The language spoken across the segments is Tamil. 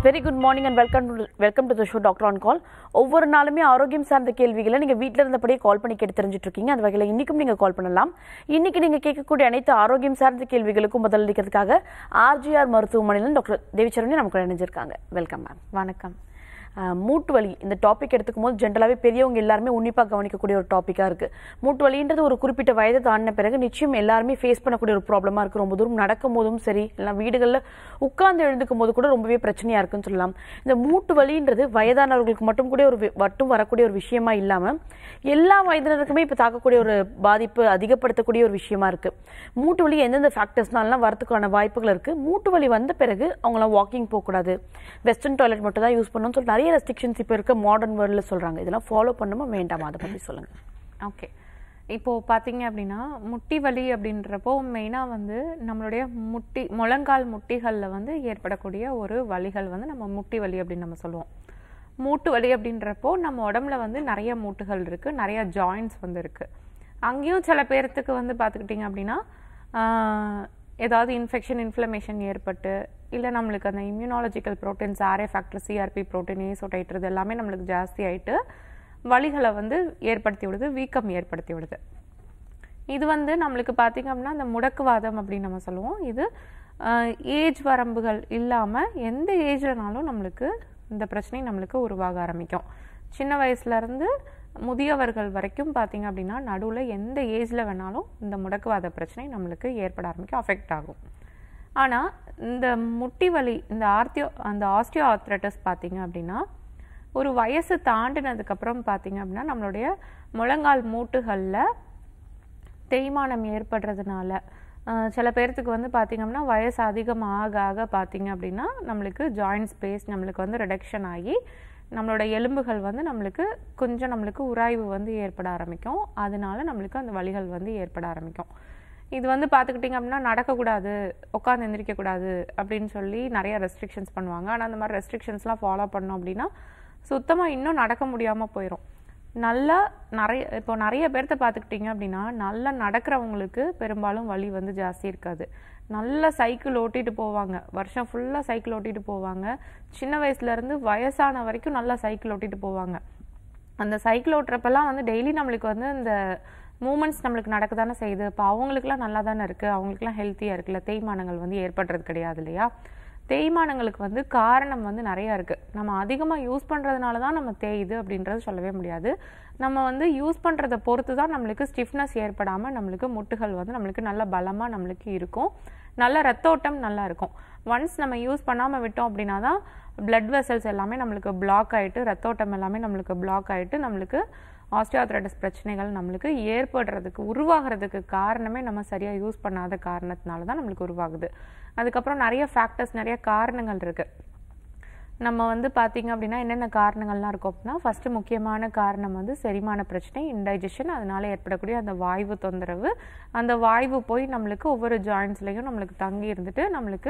Very good morning and welcome welcome to the show doctor on call ஒவ்வொரு நாளுமே ஆரோக்கியம் சார்ந்த கேள்விகளை நீங்கள் வீட்டில் இருந்தபடியே கால் பண்ணி கேட்டு தெரிஞ்சுட்டு இருக்கீங்க அந்த வகையில் இன்றைக்கும் நீங்கள் கால் பண்ணலாம் இன்னைக்கு நீங்கள் கேட்கக்கூடிய அனைத்து ஆரோக்கியம் சார்ந்த கேள்விகளுக்கும் பதிலளிக்கிறதுக்காக ஆர்ஜிஆர் மருத்துவமனையில் டாக்டர் தேவிச்சரவணி நமக்கு இணைஞ்சிருக்காங்க வெல்கம் மேம் வணக்கம் ஆஹ் மூட்டு வலி இந்த டாபிக் எடுத்துக்கும் போது ஜென்ரலாகவே பெரியவங்க எல்லாருமே உன்னிப்பாக கவனிக்கக்கூடிய ஒரு டாப்பிக்காக இருக்குது மூட்டு வலின்றது ஒரு குறிப்பிட்ட வயதை தாண்டின பிறகு நிச்சயம் எல்லாருமே ஃபேஸ் பண்ணக்கூடிய ஒரு ப்ராப்ளமாக இருக்குது ரொம்ப தூரம் நடக்கும் போதும் சரி இல்லை வீடுகளில் உட்கார்ந்து எழுந்துக்கும் போது கூட ரொம்பவே பிரச்சனையாக இருக்குன்னு சொல்லலாம் இந்த மூட்டு வலின்றது வயதானவர்களுக்கு மட்டும் கூட ஒரு வி- மட்டும் வரக்கூடிய ஒரு விஷயமா இல்லாமல் எல்லா வயதினருக்குமே இப்போ தாக்கக்கூடிய ஒரு பாதிப்பு அதிகப்படுத்தக்கூடிய ஒரு விஷயமா இருக்குது மூட்டு வலி எந்தெந்த ஃபேக்டர்ஸ்னாலாம் வரதுக்கான வாய்ப்புகள் இருக்குது மூட்டு வலி வந்த பிறகு அவங்களாம் வாக்கிங் போகக்கூடாது வெஸ்டர்ன் டாய்லெட் மட்டும் தான் யூஸ் பண்ணணும்னு சொல்லி நிறைய ரெஸ்ட்ரிக்ஷன்ஸ் இப்போ இருக்க மாடர்ன் வேர்ல்டில் சொல்கிறாங்க இதெல்லாம் ஃபாலோ பண்ணுமா வேண்டாமா அதை பற்றி சொல்லுங்கள் ஓகே இப்போ பார்த்தீங்க அப்படின்னா முட்டி வலி அப்படின்றப்போ மெயினாக வந்து நம்மளுடைய முட்டி முழங்கால் முட்டிகளில் வந்து ஏற்படக்கூடிய ஒரு வலிகள் வந்து நம்ம முட்டி வலி அப்படின்னு நம்ம சொல்லுவோம் மூட்டு வலி அப்படின்றப்போ நம்ம உடம்புல வந்து நிறைய மூட்டுகள் இருக்குது நிறைய ஜாயின்ட்ஸ் வந்து இருக்குது அங்கேயும் சில பேர்த்துக்கு வந்து பார்த்துக்கிட்டிங்க அப்படின்னா ஆஹ், ஏதாவது இன்ஃபெக்ஷன் இன்ஃப்ளமேஷன் ஏற்பட்டு இல்லை நம்மளுக்கு அந்த immunological proteins RA factor CRP protein ASO titre இது எல்லாமே நம்மளுக்கு ஜாஸ்தி ஆயிட்டு வலிகளை வந்து ஏற்படுத்தி விடுது வீக்கம் ஏற்படுத்தி விடுது இது வந்து நம்மளுக்கு பார்த்தீங்க அப்படின்னா அந்த முடக்குவாதம் அப்படின்னு நம்ம சொல்லுவோம் இது ஏஜ் வரம்புகள் இல்லாமல் எந்த ஏஜ்லனாலும் நம்மளுக்கு இந்த பிரச்சனை நம்மளுக்கு உருவாக ஆரம்பிக்கும் சின்ன வயசுல இருந்து முதியவர்கள் வரைக்கும் பார்த்தீங்க அப்படின்னா நடுவில் எந்த ஏஜில் வேணாலும் இந்த முடக்குவாத பிரச்சனை நம்மளுக்கு ஏற்பட ஆரம்பிக்கும் அஃபெக்ட் ஆகும் ஆனால் இந்த முட்டி வலி இந்த ஆர்த்தியோ அந்த ஆஸ்டியோ ஆர்த்ரட்டிஸ் பார்த்தீங்க அப்படின்னா ஒரு வயசு தாண்டினதுக்கப்புறம் பார்த்தீங்க அப்படின்னா நம்மளுடைய முழங்கால் மூட்டுகளில் தேய்மானம் ஏற்படுறதுனால அஹ், சில பேர்த்துக்கு வந்து பார்த்திங்க அப்படின்னா வயசு அதிகமாக ஆக ஆக பார்த்தீங்க அப்படின்னா நம்மளுக்கு ஜாயிண்ட் ஸ்பேஸ் நம்மளுக்கு வந்து ரிடக்ஷன் ஆகி நம்மளோட எலும்புகள் வந்து நம்மளுக்கு கொஞ்சம் நம்மளுக்கு உராய்வு வந்து ஏற்பட ஆரம்பிக்கும் அதனால நம்மளுக்கு அந்த வலிகள் வந்து ஏற்பட ஆரம்பிக்கும் இது வந்து பார்த்துக்கிட்டிங்க அப்படின்னா நடக்கக்கூடாது உட்காந்து எந்திரிக்கக்கூடாது அப்படின்னு சொல்லி நிறைய ரெஸ்ட்ரிக்ஷன்ஸ் பண்ணுவாங்க ஆனால் அந்த மாதிரி ரெஸ்ட்ரிக்ஷன்ஸ்லாம் ஃபாலோ பண்ணோம் அப்படின்னா சுத்தமாக இன்னும் நடக்க முடியாமல் போயிடும் நல்லா நிறைய இப்போ நிறைய பேர்த்த பார்த்துக்கிட்டிங்க அப்படின்னா நல்லா நடக்கிறவங்களுக்கு பெரும்பாலும் வலி வந்து ஜாஸ்தி இருக்காது நல்லா சைக்கிள் ஓட்டிட்டு போவாங்க வருஷம் ஃபுல்லாக சைக்கிள் ஓட்டிட்டு போவாங்க சின்ன வயசுலேருந்து வயசான வரைக்கும் நல்லா சைக்கிள் ஓட்டிட்டு போவாங்க அந்த சைக்கிள் ஓட்டுறப்பெல்லாம் வந்து டெய்லி நம்மளுக்கு வந்து இந்த மூமெண்ட்ஸ் நம்மளுக்கு நடக்க தானே செய்யுது இப்போ அவங்களுக்குலாம் நல்லா தானே இருக்குது அவங்களுக்குலாம் ஹெல்த்தியாக இருக்குல்ல தேய்மானங்கள் வந்து ஏற்படுறது கிடையாது இல்லையா தேய்மானங்களுக்கு வந்து காரணம் வந்து நிறையா இருக்குது நம்ம அதிகமாக யூஸ் பண்ணுறதுனால தான் நம்ம தேயுது அப்படின்றது சொல்லவே முடியாது நம்ம வந்து யூஸ் பண்ணுறத பொறுத்து தான் நம்மளுக்கு ஸ்டிஃப்னஸ் ஏற்படாமல் நம்மளுக்கு முட்டுகள் வந்து நம்மளுக்கு நல்ல பலமாக நம்மளுக்கு இருக்கும் நல்ல ரத்தோட்டம் நல்லா இருக்கும் ஒன்ஸ் நம்ம யூஸ் பண்ணாமல் விட்டோம் அப்படின்னா தான் பிளட் வெசல்ஸ் எல்லாமே நம்மளுக்கு பிளாக் ஆகிட்டு ரத்தோட்டம் எல்லாமே நம்மளுக்கு பிளாக் ஆகிட்டு நம்மளுக்கு ஆஸ்டியோஆர்த்ரைட்டிஸ் பிரச்சனைகள் நம்மளுக்கு ஏற்படுறதுக்கு உருவாகிறதுக்கு காரணமே நம்ம சரியாக யூஸ் பண்ணாத காரணத்தினால தான் நம்மளுக்கு உருவாகுது அதுக்கப்புறம் நிறைய ஃபேக்டர்ஸ் நிறைய காரணங்கள் இருக்குது நம்ம வந்து பார்த்தீங்க அப்படின்னா என்னென்ன காரணங்கள்லாம் இருக்கும் அப்படின்னா ஃபஸ்ட்டு முக்கியமான காரணம் வந்து செரிமான பிரச்சனை இன்டைஜஷன் அதனால ஏற்படக்கூடிய அந்த வாய்வு தொந்தரவு அந்த வாய்வு போய் நம்மளுக்கு ஒவ்வொரு ஜாயின்ஸ்லையும் நம்மளுக்கு தங்கி இருந்துட்டு நம்மளுக்கு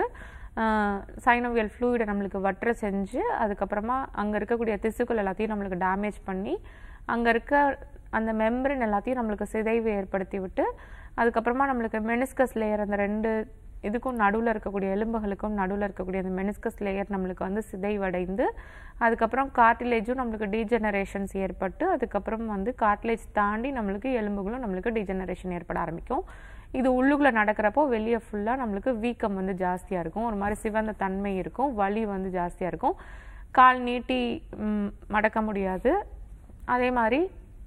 சைனோவியல் ஃப்ளூயிடை நம்மளுக்கு வற்ற செஞ்சு அதுக்கப்புறமா அங்கே இருக்கக்கூடிய திசுக்கள் எல்லாத்தையும் நம்மளுக்கு டேமேஜ் பண்ணி அங்கே இருக்க அந்த மெம்பரின் எல்லாத்தையும் நம்மளுக்கு சிதைவு ஏற்படுத்தி விட்டு அதுக்கப்புறமா நம்மளுக்கு மெனிஸ்கஸ் லேயர் அந்த ரெண்டு இதுக்கும் நடுவில் இருக்கக்கூடிய எலும்புகளுக்கும் நடுவில் இருக்கக்கூடிய அந்த மெனிஸ்கஸ் லேயர் நம்மளுக்கு வந்து சிதைவடைந்து அதுக்கப்புறம் கார்டிலேஜும் நம்மளுக்கு டீஜெனரேஷன்ஸ் ஏற்பட்டு அதுக்கப்புறம் வந்து கார்டிலேஜ் தாண்டி நம்மளுக்கு எலும்புகளும் நம்மளுக்கு டீஜெனரேஷன் ஏற்பட ஆரம்பிக்கும் இது உள்ளுக்குள்ளே நடக்கிறப்போ வெளியே ஃபுல்லாக நம்மளுக்கு வீக்கம் வந்து ஜாஸ்தியாக இருக்கும் ஒரு மாதிரி சிவந்த தன்மை இருக்கும் வலி வந்து ஜாஸ்தியாக இருக்கும் கால் நீட்டி ம், மடக்க முடியாது அதே மாதிரி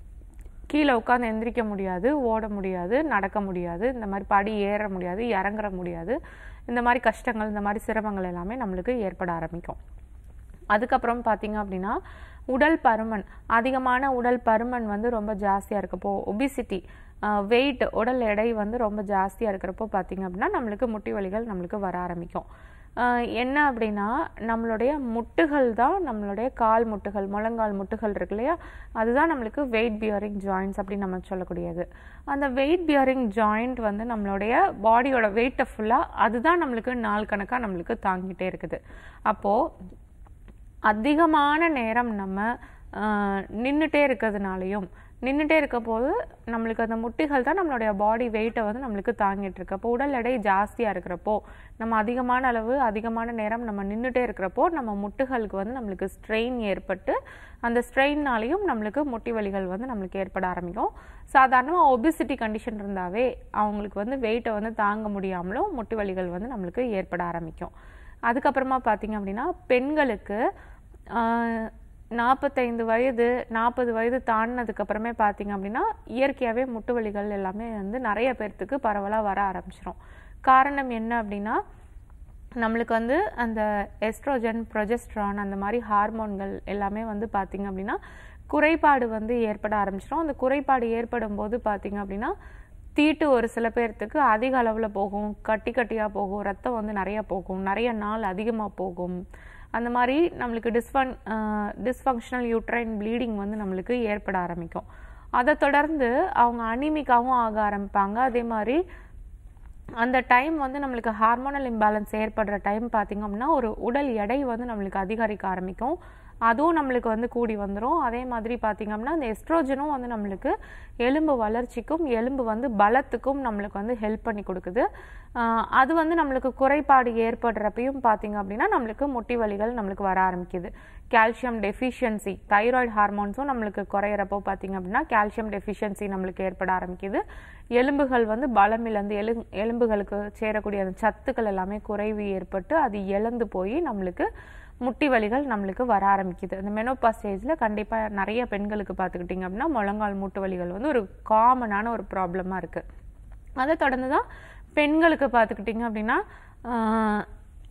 கீழே உட்காந்து எந்திரிக்க முடியாது ஓட முடியாது நடக்க முடியாது இந்த மாதிரி படி ஏற முடியாது இறங்குற முடியாது இந்த மாதிரி கஷ்டங்கள் இந்த மாதிரி சிரமங்கள் எல்லாமே நம்மளுக்கு ஏற்பட ஆரம்பிக்கும் அதுக்கப்புறம் பார்த்தீங்க அப்படின்னா உடல் பருமன் அதிகமான உடல் பருமன் வந்து ரொம்ப ஜாஸ்தியாக இருக்கப்போ ஒபிசிட்டி வெயிட் உடல் எடை வந்து ரொம்ப ஜாஸ்தியாக இருக்கிறப்போ பார்த்தீங்க அப்படின்னா நம்மளுக்கு முட்டி வலிகள் நம்மளுக்கு வர ஆரம்பிக்கும் ஆஹ் என்ன அப்படின்னா நம்மளுடைய முட்டுகள் தான் நம்மளுடைய கால் முட்டுகள் முழங்கால் முட்டுகள் இருக்கு இல்லையா அதுதான் நம்மளுக்கு வெயிட் பியரிங் ஜாயின்ஸ் அப்படின்னு நம்ம சொல்லக்கூடியது அந்த வெயிட் பியரிங் ஜாயிண்ட் வந்து நம்மளுடைய பாடியோட வெயிட்டை ஃபுல்லாக அதுதான் நம்மளுக்கு நாள் கணக்காக நம்மளுக்கு தாங்கிட்டே இருக்குது அப்போது அதிகமான நேரம் நம்ம நின்றுட்டே இருக்கிறதுனாலையும் நின்றுட்டே இருக்க போது நம்மளுக்கு அந்த முட்டிகள் தான் நம்மளுடைய பாடி வெயிட்டை வந்து நம்மளுக்கு தாங்கிட்டு இருக்கு அப்போ உடல் எடை ஜாஸ்தியாக இருக்கிறப்போ நம்ம அதிகமான அளவு அதிகமான நேரம் நம்ம நின்றுட்டே இருக்கிறப்போ நம்ம முட்டுகளுக்கு வந்து நம்மளுக்கு ஸ்ட்ரெயின் ஏற்பட்டு அந்த ஸ்ட்ரெயின்னாலையும் நம்மளுக்கு முட்டி வலிகள் வந்து நம்மளுக்கு ஏற்பட ஆரம்பிக்கும் சாதாரணமாக ஒபிசிட்டி கண்டிஷன் இருந்தாவே அவங்களுக்கு வந்து வெயிட்டை வந்து தாங்க முடியாமலும் முட்டி வலிகள் வந்து நம்மளுக்கு ஏற்பட ஆரம்பிக்கும் அதுக்கப்புறமா பார்த்தீங்க அப்படின்னா பெண்களுக்கு ஆஹ், நாற்பத்தைந்து வயது நாற்பது வயது தாண்டினதுக்கு அப்புறமே பார்த்தீங்க அப்படின்னா இயற்கையாகவே முட்டு வலிகள் எல்லாமே வந்து நிறைய பேர்த்துக்கு பரவலாக வர ஆரம்பிச்சிரும் காரணம் என்ன அப்படின்னா நம்மளுக்கு வந்து அந்த எஸ்ட்ரோஜன் ப்ரொஜெஸ்ட்ரான் அந்த மாதிரி ஹார்மோன்கள் எல்லாமே வந்து பார்த்தீங்க அப்படின்னா குறைபாடு வந்து ஏற்பட ஆரம்பிச்சிடும் அந்த குறைபாடு ஏற்படும் போது பார்த்தீங்க அப்படின்னா தீட்டு ஒரு சில பேர்த்துக்கு அதிக அளவில் போகும் கட்டி கட்டியாக போகும் ரத்தம் வந்து நிறைய போகும் நிறைய நாள் அதிகமாக போகும் அந்த மாதிரி நம்மளுக்கு டிஸ்ஃபங் டிஸ்ஃபங்க்ஷனல் யூட்ரைன் ப்ளீடிங் வந்து நம்மளுக்கு ஏற்பட ஆரம்பிக்கும் அதை தொடர்ந்து அவங்க அனிமிக்காவும் ஆக ஆரம்பிப்பாங்க அதே மாதிரி அந்த டைம் வந்து நம்மளுக்கு ஹார்மோனல் இம்பேலன்ஸ் ஏற்படுற டைம் பார்த்தீங்க அப்படின்னா ஒரு உடல் எடை வந்து நம்மளுக்கு அதிகரிக்க ஆரம்பிக்கும் அதுவும் நம்மளுக்கு வந்து கூடி வந்துடும் அதே மாதிரி பார்த்தீங்க அப்படின்னா அந்த எஸ்ட்ரோஜனும் வந்து நம்மளுக்கு எலும்பு வளர்ச்சிக்கும் எலும்பு வந்து பலத்துக்கும் நம்மளுக்கு வந்து ஹெல்ப் பண்ணி கொடுக்குது ஆஹ் அது வந்து நம்மளுக்கு குறைபாடு ஏற்படுறப்பையும் பார்த்தீங்க அப்படின்னா நம்மளுக்கு முட்டி வலிகள் நம்மளுக்கு வர ஆரம்பிக்குது கால்சியம் டெஃபிஷியன்சி தைராய்டு ஹார்மோன்ஸும் நம்மளுக்கு குறையிறப்போ பார்த்தீங்க அப்படின்னா கால்சியம் டெஃபிஷியன்சி நம்மளுக்கு ஏற்பட ஆரம்பிக்குது எலும்புகள் வந்து பலம் இழந்து எலு எலும்புகளுக்கு சேரக்கூடிய அந்த சத்துக்கள் எல்லாமே குறைவு ஏற்பட்டு அது இழந்து போய் நம்மளுக்கு முட்டி வலிகள் நம்மளுக்கு வர ஆரம்பிக்குது அந்த மெனோபா ஸ்டேஜில் கண்டிப்பாக நிறைய பெண்களுக்கு பார்த்துக்கிட்டிங்க அப்படின்னா முழங்கால் மூட்டு வலிகள் வந்து ஒரு காமனான ஒரு ப்ராப்ளமாக இருக்குது அதை தொடர்ந்து தான் பெண்களுக்கு பார்த்துக்கிட்டிங்க அப்படின்னா ஆஹ்,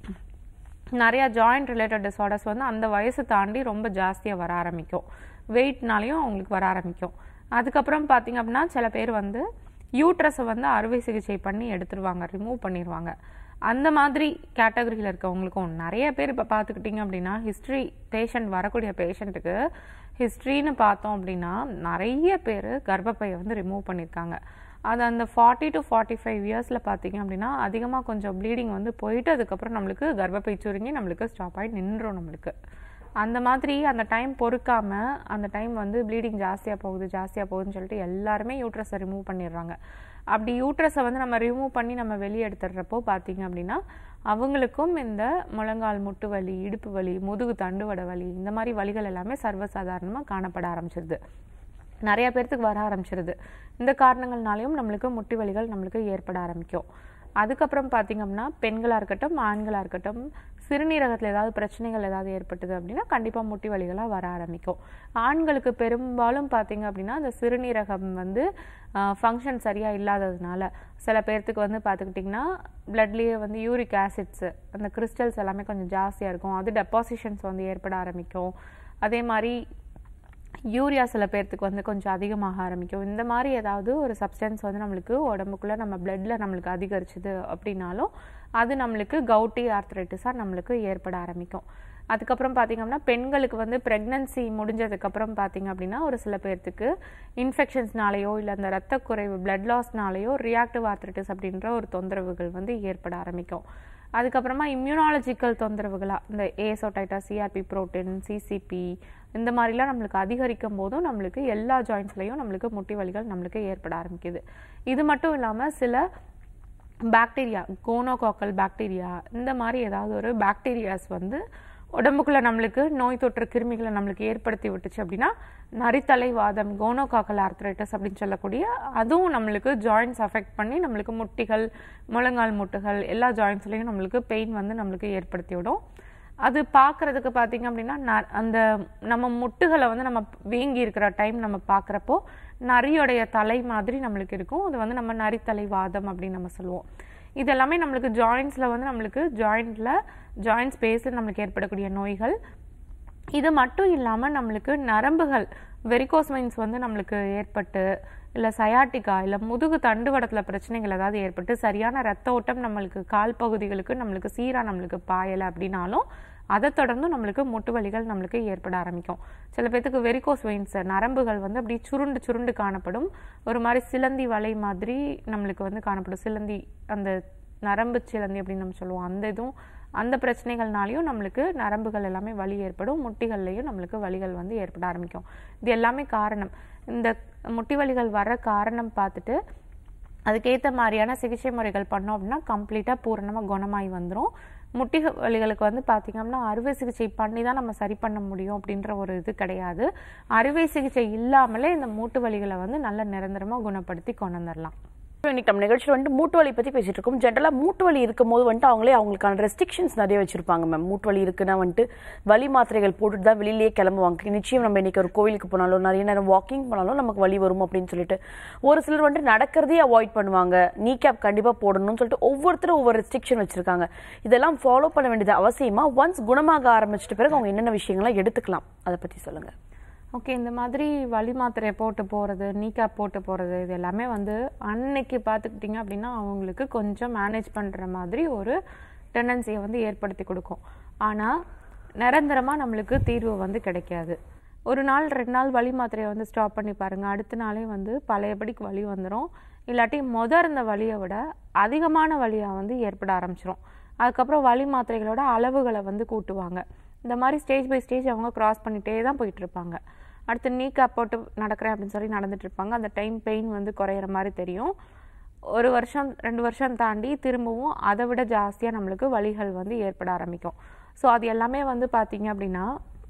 நிறையா ஜாயிண்ட் ரிலேட்டட் டிஸார்டர்ஸ் வந்து அந்த வயசு தாண்டி ரொம்ப ஜாஸ்தியாக வர ஆரம்பிக்கும் வெயிட்னாலையும் அவங்களுக்கு வர ஆரம்பிக்கும் அதுக்கப்புறம் பார்த்தீங்க அப்படின்னா சில பேர் வந்து யூட்ரஸை வந்து அறுவை சிகிச்சை பண்ணி எடுத்துருவாங்க ரிமூவ் பண்ணிடுவாங்க அந்த மாதிரி கேட்டகரியில் இருக்கவங்களுக்கும் நிறைய பேர் இப்போ பார்த்துக்கிட்டிங்க அப்படின்னா ஹிஸ்ட்ரி பேஷண்ட் வரக்கூடிய பேஷண்ட்டுக்கு ஹிஸ்ட்ரின்னு பார்த்தோம் அப்படின்னா நிறைய பேர் கர்ப்பப்பையை வந்து ரிமூவ் பண்ணியிருக்காங்க அது அந்த ஃபார்ட்டி டு ஃபார்ட்டி ஃபைவ் இயர்ஸில் பார்த்தீங்க அப்படின்னா அதிகமாக கொஞ்சம் ப்ளீடிங் வந்து போயிட்டு அதுக்கப்புறம் நம்மளுக்கு கர்ப்பப்பை சுருங்கி நம்மளுக்கு ஸ்டாப் ஆகி நின்றோம் நம்மளுக்கு அந்த மாதிரி அந்த டைம் பொறுக்காம அந்த டைம் வந்து ப்ளீடிங் ஜாஸ்தியாக போகுது ஜாஸ்தியாக போகுதுன்னு சொல்லிட்டு எல்லாருமே யூட்ரஸை ரிமூவ் பண்ணிடுறாங்க அப்படி யூட்ரஸை வந்து நம்ம ரிமூவ் பண்ணி நம்ம வெளியே எடுத்துடுறப்போ பார்த்தீங்க அப்படின்னா அவங்களுக்கும் இந்த முழங்கால் முட்டு வலி இடுப்பு வலி முதுகு தண்டுவட வலி இந்த மாதிரி வலிகள் எல்லாமே சர்வசாதாரணமாக காணப்பட ஆரம்பிச்சிருது நிறைய பேர்த்துக்கு வர ஆரம்பிச்சிருது இந்த காரணங்கள்னாலையும் நம்மளுக்கு முட்டி வலிகள் நம்மளுக்கு ஏற்பட ஆரம்பிக்கும் அதுக்கப்புறம் பார்த்தீங்க அப்படின்னா பெண்களாக இருக்கட்டும் ஆண்களாக இருக்கட்டும் சிறுநீரகத்தில் ஏதாவது பிரச்சனைகள் ஏதாவது ஏற்பட்டது அப்படின்னா கண்டிப்பாக முட்டி வலிகளாக வர ஆரம்பிக்கும் ஆண்களுக்கு பெரும்பாலும் பார்த்தீங்க அப்படின்னா அந்த சிறுநீரகம் வந்து ஃபங்க்ஷன் சரியாக இல்லாததுனால சில பேர்த்துக்கு வந்து பார்த்துக்கிட்டிங்கன்னா பிளட்லேயே வந்து யூரிக் ஆசிட்ஸு அந்த கிறிஸ்டல்ஸ் எல்லாமே கொஞ்சம் ஜாஸ்தியாக இருக்கும் அது டெபாசிஷன்ஸ் வந்து ஏற்பட ஆரம்பிக்கும் அதே மாதிரி யூரியா சில பேர்த்துக்கு வந்து கொஞ்சம் அதிகமாக ஆரம்பிக்கும் இந்த மாதிரி ஏதாவது ஒரு சப்ஸ்டன்ஸ் வந்து நம்மளுக்கு உடம்புக்குள்ளே நம்ம பிளட்ல நம்மளுக்கு அதிகரிச்சுது அப்படின்னாலும் அது நம்மளுக்கு கவுட்டி ஆர்த்ரைட்டிஸாக நம்மளுக்கு ஏற்பட ஆரம்பிக்கும் அதுக்கப்புறம் பார்த்தீங்கன்னா பெண்களுக்கு வந்து ப்ரெக்னன்சி முடிஞ்சதுக்கப்புறம் பார்த்தீங்க அப்படின்னா ஒரு சில பேர்த்துக்கு இன்ஃபெக்ஷன்ஸ்னாலேயோ இல்லை அந்த ரத்த குறைவு பிளட் லாஸ்னாலேயோ ரியாக்டிவ் ஆர்த்ரைட்டிஸ் அப்படின்ற ஒரு தொந்தரவுகள் வந்து ஏற்பட ஆரம்பிக்கும் அதுக்கப்புறமா இம்யூனாலஜிக்கல் தொந்தரவுகளாக இந்த ஏசோடைட்டா சிஆர்பி புரோட்டீன் சிசிபி இந்த மாதிரிலாம் நம்மளுக்கு அதிகரிக்கும் போதும் நம்மளுக்கு எல்லா ஜாயின்ஸ்லையும் நம்மளுக்கு முட்டி வலிகள் நம்மளுக்கு ஏற்பட ஆரம்பிக்குது இது மட்டும் இல்லாமல் சில பாக்டீரியா கோனோகாக்கல் பாக்டீரியா இந்த மாதிரி ஏதாவது ஒரு பாக்டீரியாஸ் வந்து உடம்புக்குள்ள நம்மளுக்கு நோய் தொற்று கிருமிகளை நம்மளுக்கு ஏற்படுத்தி விட்டுச்சு அப்படின்னா நரித்தலை வாதம் கோனோகாக்கல் ஆர்த்ரைட்டிஸ் அப்படின்னு சொல்லக்கூடிய அதுவும் நம்மளுக்கு ஜாயின்ஸ் அஃபெக்ட் பண்ணி நம்மளுக்கு முட்டிகள் முழங்கால் முட்டுகள் எல்லா ஜாயின்ஸ்லையும் நம்மளுக்கு பெயின் வந்து நம்மளுக்கு ஏற்படுத்தி விடும் அது பார்க்கறதுக்கு பார்த்தீங்க அப்படின்னா ந- அந்த நம்ம முட்டுகளை வந்து நம்ம வீங்கி இருக்கிற டைம் நம்ம பார்க்குறப்போ நரியோடைய தலை மாதிரி நம்மளுக்கு இருக்கும் அது வந்து நம்ம நரித்தலை வாதம் அப்படின்னு நம்ம சொல்லுவோம் இது எல்லாமே நம்மளுக்கு ஜாயின்ஸில் வந்து நம்மளுக்கு ஜாயிண்டில் ஜாயிண்ட் ஸ்பேஸில் நம்மளுக்கு ஏற்படக்கூடிய நோய்கள் இது மட்டும் இல்லாமல் நம்மளுக்கு நரம்புகள் வெரிகோஸ் வெயின்ஸ் வந்து நம்மளுக்கு ஏற்பட்டு இல்லை சயாட்டிக்கா இல்லை முதுகு தண்டுவடத்தில் பிரச்சனைகள் ஏதாவது ஏற்பட்டு சரியான ரத்த ஓட்டம் நம்மளுக்கு கால் பகுதிகளுக்கு நம்மளுக்கு சீராக நம்மளுக்கு பாயலை அப்படின்னாலும் அதை தொடர்ந்து நம்மளுக்கு முட்டு வலிகள் நம்மளுக்கு ஏற்பட ஆரம்பிக்கும் சில பேர்த்துக்கு வெரிகோஸ் வெயின்ஸ் நரம்புகள் வந்து அப்படியே சுருண்டு சுருண்டு காணப்படும் ஒரு மாதிரி சிலந்தி வலை மாதிரி நம்மளுக்கு வந்து காணப்படும் சிலந்தி அந்த நரம்பு சிலந்தி அப்படின்னு நம்ம சொல்லுவோம் அந்த இதுவும் அந்த பிரச்சனைகள்னாலையும் நம்மளுக்கு நரம்புகள் எல்லாமே வலி ஏற்படும் முட்டிகள்லையும் நம்மளுக்கு வலிகள் வந்து ஏற்பட ஆரம்பிக்கும் இது எல்லாமே காரணம் இந்த முட்டி வலிகள் வர காரணம் பார்த்துட்டு அதுக்கேற்ற மாதிரியான சிகிச்சை முறைகள் பண்ணோம் அப்படின்னா கம்ப்ளீட்டாக பூரணமாக குணமாகி வந்துடும் முட்டி வலிகளுக்கு வந்து பார்த்திங்க அப்படின்னா அறுவை சிகிச்சை பண்ணி தான் நம்ம சரி பண்ண முடியும் அப்படின்ற ஒரு இது கிடையாது அறுவை சிகிச்சை இல்லாமலே இந்த மூட்டு வலிகளை வந்து நல்ல நிரந்தரமாக குணப்படுத்தி கொண்டு வந்துடலாம் இன்னைக்கு நம்ம நிகழ்ச்சியில் வந்துட்டு மூட்டு வலி பற்றி பேசிட்டு இருக்கோம் ஜென்ரலாக மூட்டு வலி இருக்கும்போது வந்துட்டு அவங்களே அவங்களுக்கான ரெஸ்ட்ரிக்ஷன்ஸ் நிறைய வச்சிருப்பாங்க மேம் மூட்டு வலி இருக்குன்னா வந்துட்டு வலி மாத்திரைகள் போட்டுட்டு தான் வெளியிலேயே கிளம்புவாங்க நிச்சயம் நம்ம இன்னைக்கு ஒரு கோவிலுக்கு போனாலும் நிறைய நேரம் வாக்கிங் போனாலும் நமக்கு வலி வரும் அப்படின்னு சொல்லிட்டு ஒரு சிலர் வந்துட்டு நடக்கிறதே அவாய்ட் பண்ணுவாங்க நீ கேப் கண்டிப்பாக போடணும்னு சொல்லிட்டு ஒவ்வொருத்தரும் ஒவ்வொரு ரெஸ்ட்ரிக்ஷன் வச்சிருக்காங்க இதெல்லாம் ஃபாலோ பண்ண வேண்டியது அவசியமா ஒன்ஸ் குணமாக ஆரம்பிச்சிட்ட பிறகு அவங்க என்னென்ன விஷயங்கள்லாம் எடுத்துக்கலாம் அதை பற்றி சொல்லுங்க ஓகே இந்த மாதிரி வலி மாத்திரையை போட்டு போகிறது நீக்கா போட்டு போகிறது இது எல்லாமே வந்து அன்னைக்கு பார்த்துக்கிட்டிங்க அப்படின்னா அவங்களுக்கு கொஞ்சம் மேனேஜ் பண்ணுற மாதிரி ஒரு டெண்டன்சியை வந்து ஏற்படுத்தி கொடுக்கும் ஆனால் நிரந்தரமாக நம்மளுக்கு தீர்வு வந்து கிடைக்காது ஒரு நாள் ரெண்டு நாள் வலி மாத்திரையை வந்து ஸ்டாப் பண்ணி பாருங்கள் அடுத்த நாளே வந்து பழையபடிக்கு வலி வந்துடும் இல்லாட்டி மொத இருந்த வலியை விட அதிகமான வலியாக வந்து ஏற்பட ஆரம்பிச்சிரும் அதுக்கப்புறம் வலி மாத்திரைகளோட அளவுகளை வந்து கூட்டுவாங்க இந்த மாதிரி ஸ்டேஜ் பை ஸ்டேஜ் அவங்க கிராஸ் பண்ணிகிட்டே தான் போயிட்டு இருப்பாங்க அடுத்து நீ கேப் போட்டு நடக்கிறேன் அப்படின்னு சொல்லி நடந்துட்டு இருப்பாங்க அந்த டைம் பெயின் வந்து குறையிற மாதிரி தெரியும் ஒரு வருஷம் ரெண்டு வருஷம் தாண்டி திரும்பவும் அதை விட ஜாஸ்தியாக நம்மளுக்கு வலிகள் வந்து ஏற்பட ஆரம்பிக்கும் ஸோ அது எல்லாமே வந்து பார்த்தீங்க அப்படின்னா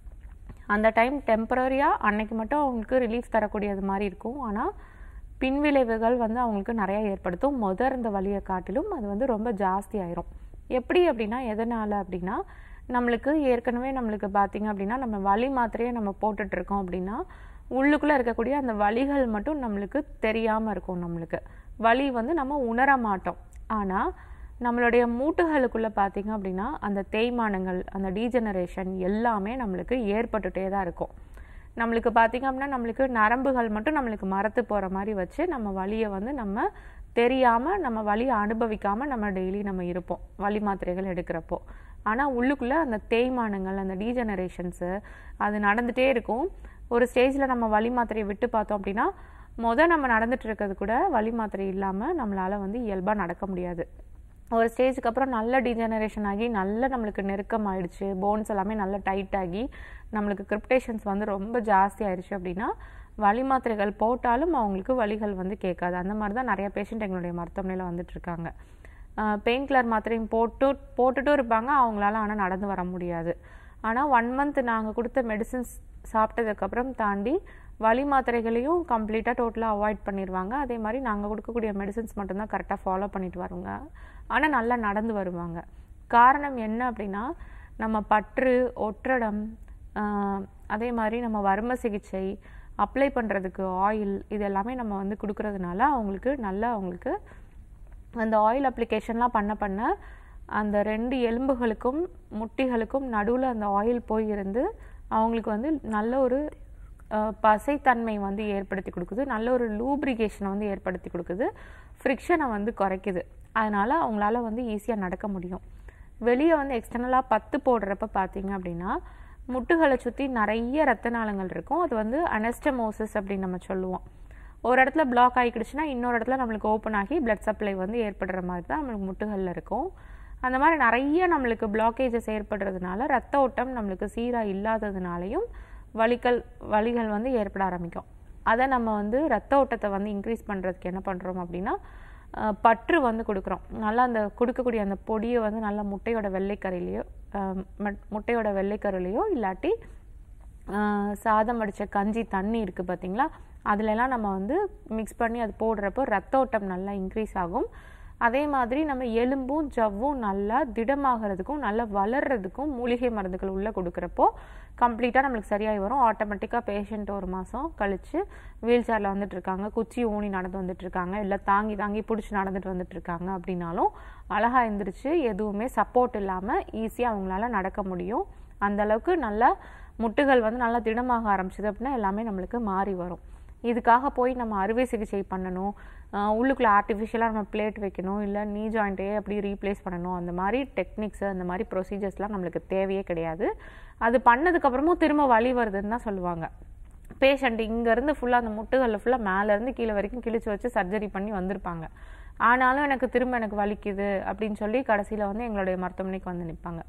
அந்த டைம் டெம்பரரியாக அன்னைக்கு மட்டும் அவங்களுக்கு ரிலீஃப் தரக்கூடியது மாதிரி இருக்கும் ஆனால் பின்விளைவுகள் வந்து அவங்களுக்கு நிறைய ஏற்படுத்தும் முத இருந்த வலியை காட்டிலும் அது வந்து ரொம்ப ஜாஸ்தி ஆயிரும் எப்படி அப்படின்னா எதனால் அப்படின்னா நம்மளுக்கு ஏற்கனவே நம்மளுக்கு பார்த்தீங்க அப்படின்னா நம்ம வலி மாத்திரையை நம்ம போட்டுட்டு இருக்கோம் அப்படின்னா உள்ளுக்குள்ளே இருக்கக்கூடிய அந்த வலிகள் மட்டும் நம்மளுக்கு தெரியாமல் இருக்கும் நம்மளுக்கு வலி வந்து நம்ம உணர மாட்டோம் ஆனால் நம்மளுடைய மூட்டுகளுக்குள்ளே பார்த்தீங்க அப்படின்னா அந்த தேய்மானங்கள் அந்த டீஜெனரேஷன் எல்லாமே நம்மளுக்கு ஏற்பட்டுட்டே தான் இருக்கும் நம்மளுக்கு பார்த்தீங்க அப்படின்னா நம்மளுக்கு நரம்புகள் மட்டும் நம்மளுக்கு மரத்து போகிற மாதிரி வச்சு நம்ம வலியை வந்து நம்ம தெரியாமல் நம்ம வலியை அனுபவிக்காமல் நம்ம டெய்லி நம்ம இருப்போம் வலி மாத்திரைகள் எடுக்கிறப்போ ஆனால் உள்ளுக்குள்ளே அந்த தேய்மானங்கள் அந்த டீஜெனரேஷன்ஸு அது நடந்துகிட்டே இருக்கும் ஒரு ஸ்டேஜில் நம்ம வலி மாத்திரையை விட்டு பார்த்தோம் அப்படின்னா மொதல் நம்ம நடந்துட்டு இருக்கிறது கூட வலி மாத்திரை இல்லாமல் நம்மளால் வந்து இயல்பாக நடக்க முடியாது ஒரு ஸ்டேஜுக்கு அப்புறம் நல்ல டீஜெனரேஷன் ஆகி நல்ல நம்மளுக்கு நெருக்கம் ஆயிடுச்சு போன்ஸ் எல்லாமே நல்ல டைட் ஆகி நம்மளுக்கு கிரிப்டேஷன்ஸ் வந்து ரொம்ப ஜாஸ்தி ஆயிடுச்சு அப்படின்னா வலி மாத்திரைகள் போட்டாலும் அவங்களுக்கு வலிகள் வந்து கேட்காது அந்த மாதிரி தான் நிறைய பேஷண்ட் எங்களுடைய மருத்துவமனையில் வந்துட்டு இருக்காங்க பெயின் கில்லர் மாத்திரையும் போட்டு போட்டுட்டும் இருப்பாங்க அவங்களால ஆனால் நடந்து வர முடியாது ஆனால் ஒன் மந்த் நாங்கள் கொடுத்த மெடிசின்ஸ் சாப்பிட்டதுக்கப்புறம் தாண்டி வலி மாத்திரைகளையும் கம்ப்ளீட்டாக டோட்டலாக அவாய்ட் பண்ணிடுவாங்க அதே மாதிரி நாங்கள் கொடுக்கக்கூடிய மெடிசின்ஸ் மட்டும்தான் கரெக்டாக ஃபாலோ பண்ணிட்டு வருவாங்க ஆனால் நல்லா நடந்து வருவாங்க காரணம் என்ன அப்படின்னா நம்ம பற்று ஒற்றடம் ஆஹ், அதே மாதிரி நம்ம வர்ம சிகிச்சை அப்ளை பண்ணுறதுக்கு ஆயில் இது எல்லாமே நம்ம வந்து கொடுக்கறதுனால அவங்களுக்கு நல்லா அவங்களுக்கு அந்த ஆயில் அப்ளிகேஷன்லாம் பண்ண பண்ண அந்த ரெண்டு எலும்புகளுக்கும் முட்டிகளுக்கும் நடுவில் அந்த ஆயில் போய் இருந்து அவங்களுக்கு வந்து நல்ல ஒரு அஹ், பசைத்தன்மை வந்து ஏற்படுத்தி கொடுக்குது நல்ல ஒரு லூப்ரிகேஷனை வந்து ஏற்படுத்தி கொடுக்குது ஃப்ரிக்ஷனை வந்து குறைக்குது அதனால அவங்களால வந்து ஈஸியாக நடக்க முடியும் வெளியே வந்து எக்ஸ்டர்னலாக பத்து போடுறப்ப பார்த்தீங்க அப்படின்னா முட்டுகளை சுற்றி நிறைய ரத்த நாளங்கள் இருக்கும் அது வந்து அனஸ்டமோசிஸ் அப்படின்னு நம்ம சொல்லுவோம் ஒரு இடத்துல பிளாக் ஆகிக்கிடுச்சுன்னா இன்னொரு இடத்துல நம்மளுக்கு ஓப்பன் ஆகி பிளட் சப்ளை வந்து ஏற்படுற மாதிரி தான் நம்மளுக்கு முட்டுகளில் இருக்கும் அந்த மாதிரி நிறைய நம்மளுக்கு பிளாக்கேஜஸ் ஏற்படுறதுனால ரத்த ஓட்டம் நம்மளுக்கு சீராக இல்லாததுனாலையும் வலிகள் வலிகள் வந்து ஏற்பட ஆரம்பிக்கும் அதை நம்ம வந்து ரத்த ஓட்டத்தை வந்து இன்க்ரீஸ் பண்ணுறதுக்கு என்ன பண்ணுறோம் அப்படின்னா அஹ், பற்று வந்து கொடுக்குறோம் நல்லா அந்த கொடுக்கக்கூடிய அந்த பொடியை வந்து நல்லா முட்டையோட வெள்ளைக்கரையிலையோ அஹ், மட்- முட்டையோட வெள்ளைக்கருலையோ இல்லாட்டி ஆஹ் சாதம் வடித்த கஞ்சி தண்ணி இருக்குது பார்த்தீங்களா அதுலலாம் நம்ம வந்து மிக்ஸ் பண்ணி அது போடுறப்போ ரத்த ஓட்டம் நல்லா இன்க்ரீஸ் ஆகும் அதே மாதிரி நம்ம எலும்பும் ஜவ்வும் நல்லா திடமாகிறதுக்கும் நல்லா வளர்றதுக்கும் மூலிகை மருந்துகள் உள்ளே கொடுக்குறப்போ கம்ப்ளீட்டாக நம்மளுக்கு சரியாகி வரும் ஆட்டோமேட்டிக்காக பேஷண்ட் ஒரு மாதம் கழித்து வீல் சேரில் வந்துட்டு இருக்காங்க குச்சி ஊனி நடந்து வந்துட்டு இருக்காங்க இல்லை தாங்கி தாங்கி பிடிச்சி நடந்துட்டு வந்துட்டு இருக்காங்க அப்படின்னாலும் அழகாக எழுந்திரிச்சு எதுவுமே சப்போர்ட் இல்லாமல் ஈஸியாக அவங்களால நடக்க முடியும் அந்த அளவுக்கு நல்லா முட்டுகள் வந்து நல்லா திடமாக ஆரம்பிச்சது அப்படின்னா எல்லாமே நம்மளுக்கு மாறி வரும் இதுக்காக போய் நம்ம அறுவை சிகிச்சை பண்ணணும் ஆஹ் உள்ளுக்குள்ள ஆர்டிஃபிஷியலாக நம்ம பிளேட் வைக்கணும் இல்லை நீ ஜாயிண்ட்டே அப்படி ரீப்ளேஸ் பண்ணணும் அந்த மாதிரி டெக்னிக்ஸ் அந்த மாதிரி ப்ரொசீஜர்ஸ்லாம் நம்மளுக்கு தேவையே கிடையாது அது பண்ணதுக்கப்புறமும் திரும்ப வலி வருதுன்னு தான் சொல்லுவாங்க பேஷண்ட் இங்கேருந்து ஃபுல்லாக அந்த முட்டுகளில் ஃபுல்லாக மேலேருந்து கீழே வரைக்கும் கிழிச்சு வச்சு சர்ஜரி பண்ணி வந்திருப்பாங்க ஆனாலும் எனக்கு திரும்ப எனக்கு வலிக்குது அப்படின்னு சொல்லி கடைசியில் வந்து எங்களுடைய மருத்துவமனைக்கு வந்து நிற்பாங்க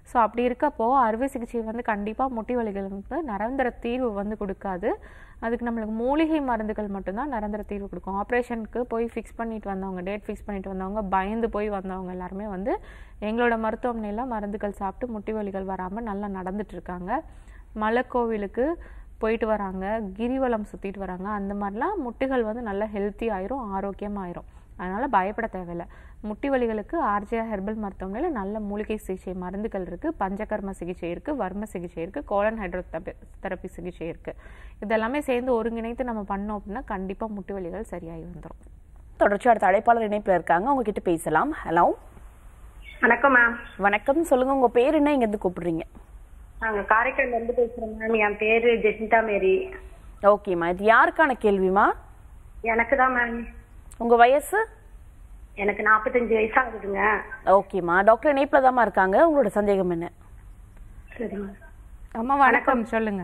ஸோ அப்படி இருக்கப்போ அறுவை சிகிச்சை வந்து கண்டிப்பாக முட்டி வலிகளுக்கு நிரந்தர தீர்வு வந்து கொடுக்காது அதுக்கு நம்மளுக்கு மூலிகை மருந்துகள் மட்டும்தான் நிரந்தர தீர்வு கொடுக்கும் ஆப்ரேஷனுக்கு போய் ஃபிக்ஸ் பண்ணிட்டு வந்தவங்க டேட் ஃபிக்ஸ் பண்ணிட்டு வந்தவங்க பயந்து போய் வந்தவங்க எல்லாருமே வந்து எங்களோட மருத்துவமனையில் மருந்துகள் சாப்பிட்டு முட்டி வலிகள் வராமல் நல்லா நடந்துட்டு இருக்காங்க மலைக்கோவிலுக்கு போயிட்டு வராங்க கிரிவலம் சுற்றிட்டு வராங்க அந்த மாதிரிலாம் முட்டுகள் வந்து நல்லா ஹெல்த்தி ஆயிரும் ஆரோக்கியமாயிரும் அதனால பயப்பட தேவையில்லை முட்டி வலிகளுக்கு ஆர்ஜியா ஹெர்பல் மருத்துவமனையில் நல்ல மூலிகை சிகிச்சை மருந்துகள் இருக்குது பஞ்சகர்ம சிகிச்சை இருக்குது வர்ம சிகிச்சை இருக்குது கோலன் ஹைட்ரோ தெரப்பி சிகிச்சை இருக்குது இதெல்லாமே சேர்ந்து ஒருங்கிணைத்து நம்ம பண்ணோம் அப்படின்னா கண்டிப்பாக முட்டி வலிகள் சரியாகி வந்துடும் தொடர்ச்சி அடுத்த அழைப்பாளர் இணைப்புல இருக்காங்க உங்ககிட்ட பேசலாம் ஹலோ வணக்கம் மேம் வணக்கம் சொல்லுங்க உங்க பேர் என்ன இங்க இருந்து கூப்பிடுறீங்க நாங்க காரைக்கால்ல இருந்து பேசுறோம் மேம் என் பேரு ஜெசிந்தா மேரி ஓகேம்மா இது யாருக்கான கேள்விமா எனக்கு தான் மேம் உங்க வயசு எனக்கு நாற்பத்தஞ்சு வயசு ஆகுதுங்க ஓகேம்மா டாக்டர் இணைப்புல தாம்மா இருக்காங்க உங்களோட சந்தேகம் என்ன சரி மேம் அம்மா வணக்கம் சொல்லுங்க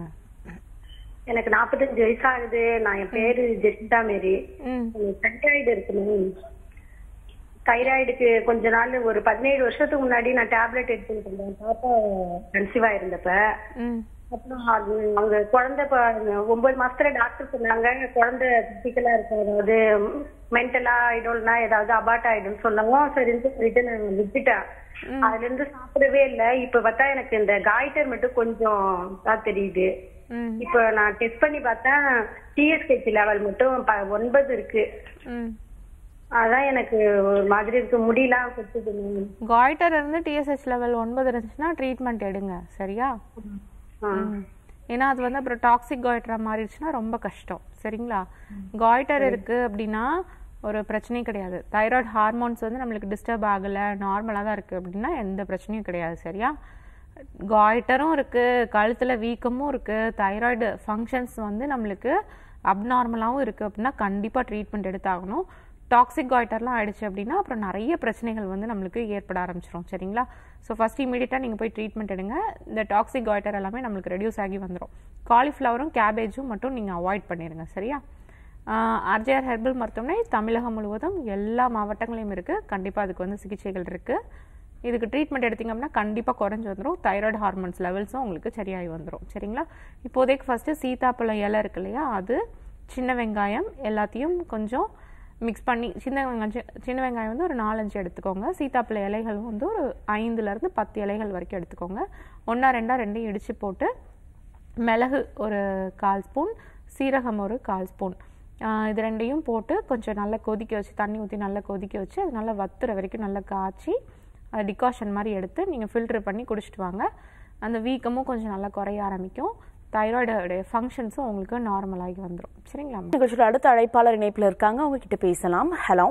எனக்கு நாற்பத்தஞ்சு வயசு ஆகுது நான் என் பேரு ஜெசிந்தா மேரி ம் தைராய்டு இருக்கு மேம் தைராய்டுக்கு கொஞ்ச நாள் ஒரு பதினேழு வருஷத்துக்கு முன்னாடி நான் டேப்லெட் எடுத்துக்கிட்டு இருந்தேன் பாப்பா கன்சீவா இருந்தப்ப ம் அப்புறம் அது அவங்க குழந்தை ப- ஒன்பது மாசத்துல டாக்டர் சொன்னாங்க குழந்தை பிசிக்கலா இருக்கும் அதாவது மென்டலா ஆயிடும்னா ஏதாவது அபார்ட் ஆயிடும் சொன்னவும் சரின்னு சொல்லிட்டு நான் விட்டுட்டேன் அதுல இருந்து சாப்பிடவே இல்ல இப்ப பார்த்தா எனக்கு இந்த காய்டர் மட்டும் கொஞ்சம் தான் தெரியுது ம் இப்ப நான் டெஸ்ட் பண்ணி பார்த்தேன் டிஎஸ்ஹெச் லெவல் மட்டும் ப- ஒன்பது இருக்கு ம் அதான் எனக்கு ஒரு மாதிரி இருக்கு முடியெல்லாம் கொட்டுது மேம். காய்டர் இருந்து டிஎஸ்ஹெச் லெவல் ஒன்பது இருந்துச்சுன்னா ட்ரீட்மெண்ட் எடுங்க சரியா ஆ. ம். ஏன்னா அது வந்து அப்புறம் டாக்ஸிக் காய்டரா மாறிடுச்சுன்னா ரொம்ப கஷ்டம் சரிங்களா காய்டர் இருக்கு அப்படின்னா ஒரு பிரச்சனையும் கிடையாது தைராய்டு ஹார்மோன்ஸ் வந்து நம்மளுக்கு டிஸ்டர்ப் ஆகலை நார்மலாக தான் இருக்குது அப்படின்னா எந்த பிரச்சனையும் கிடையாது சரியா காய்டரும் இருக்குது கழுத்தில் வீக்கமும் இருக்குது தைராய்டு ஃபங்க்ஷன்ஸ் வந்து நம்மளுக்கு அப்நார்மலாகவும் இருக்குது அப்படின்னா கண்டிப்பாக ட்ரீட்மெண்ட் எடுத்தாகணும் டாக்ஸிக் காய்டர்லாம் ஆயிடுச்சு அப்படின்னா அப்புறம் நிறைய பிரச்சனைகள் வந்து நம்மளுக்கு ஏற்பட ஆரம்பிச்சிரும் சரிங்களா ஸோ ஃபஸ்ட் இமீடியட்டாக நீங்கள் போய் ட்ரீட்மெண்ட் எடுங்க இந்த டாக்ஸிக் காய்டர் எல்லாமே நம்மளுக்கு ரெடியூஸ் ஆகி வந்துடும் காலிஃப்ளவரும் கேபேஜும் மட்டும் நீங்கள் அவாய்ட் பண்ணிடுங்க சரியா ஆர்ஜிஆர் ஹெர்பல் மருத்துவமனை தமிழகம் முழுவதும் எல்லா மாவட்டங்களையும் இருக்குது கண்டிப்பாக அதுக்கு வந்து சிகிச்சைகள் இருக்குது இதுக்கு ட்ரீட்மெண்ட் எடுத்தீங்க அப்படின்னா கண்டிப்பாக குறைஞ்சு வந்துடும் தைராய்டு ஹார்மோன்ஸ் லெவல்ஸும் உங்களுக்கு சரியாகி வந்துடும் சரிங்களா இப்போதைக்கு ஃபஸ்ட்டு சீதாப்பழம் இலை இருக்கு இல்லையா அது சின்ன வெங்காயம் எல்லாத்தையும் கொஞ்சம் மிக்ஸ் பண்ணி சின்ன வெங்காயம் சி- சின்ன வெங்காயம் வந்து ஒரு நாலஞ்சு எடுத்துக்கோங்க சீதாப்பழ இலைகள் வந்து ஒரு ஐந்துலேருந்து பத்து இலைகள் வரைக்கும் எடுத்துக்கோங்க ஒன்றா ரெண்டா ரெண்டையும் இடித்து போட்டு மிளகு ஒரு கால் ஸ்பூன் சீரகம் ஒரு கால் ஸ்பூன் ஆஹ் இது ரெண்டையும் போட்டு கொஞ்சம் நல்லா கொதிக்க வச்சு தண்ணி ஊற்றி நல்லா கொதிக்க வச்சு அது நல்லா வத்துற வரைக்கும் நல்லா காய்ச்சி டிகாஷன் மாதிரி எடுத்து நீங்கள் ஃபில்டர் பண்ணி குடிச்சிட்டு வாங்க அந்த வீக்கமும் கொஞ்சம் நல்லா குறைய ஆரம்பிக்கும் தைராய்டோடைய ஃபங்க்ஷன்ஸும் உங்களுக்கு நார்மலாகி வந்துடும் சரிங்களா நிகழ்ச்சியோட அடுத்த அழைப்பாளர் இணைப்புல இருக்காங்க அவங்க கிட்ட பேசலாம் ஹலோ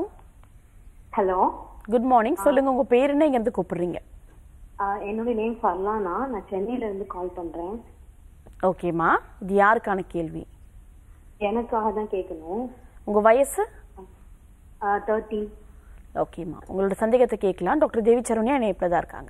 ஹலோ குட் மார்னிங் சொல்லுங்க உங்க பேர் என்ன இங்க இருந்து கூப்பிடுறீங்க என்னோட நேம் ஃபர்லானா நான் சென்னையில இருந்து கால் பண்றேன் ஓகேம்மா இது யாருக்கான கேள்வி எனக்காக தான் கேட்கணும் உங்க வயசு தேர்ட்டி ஓகேம்மா உங்களோட சந்தேகத்தை கேட்கலாம் டாக்டர் தேவி சரண்யா இணைப்புல தான் இருக்காங்க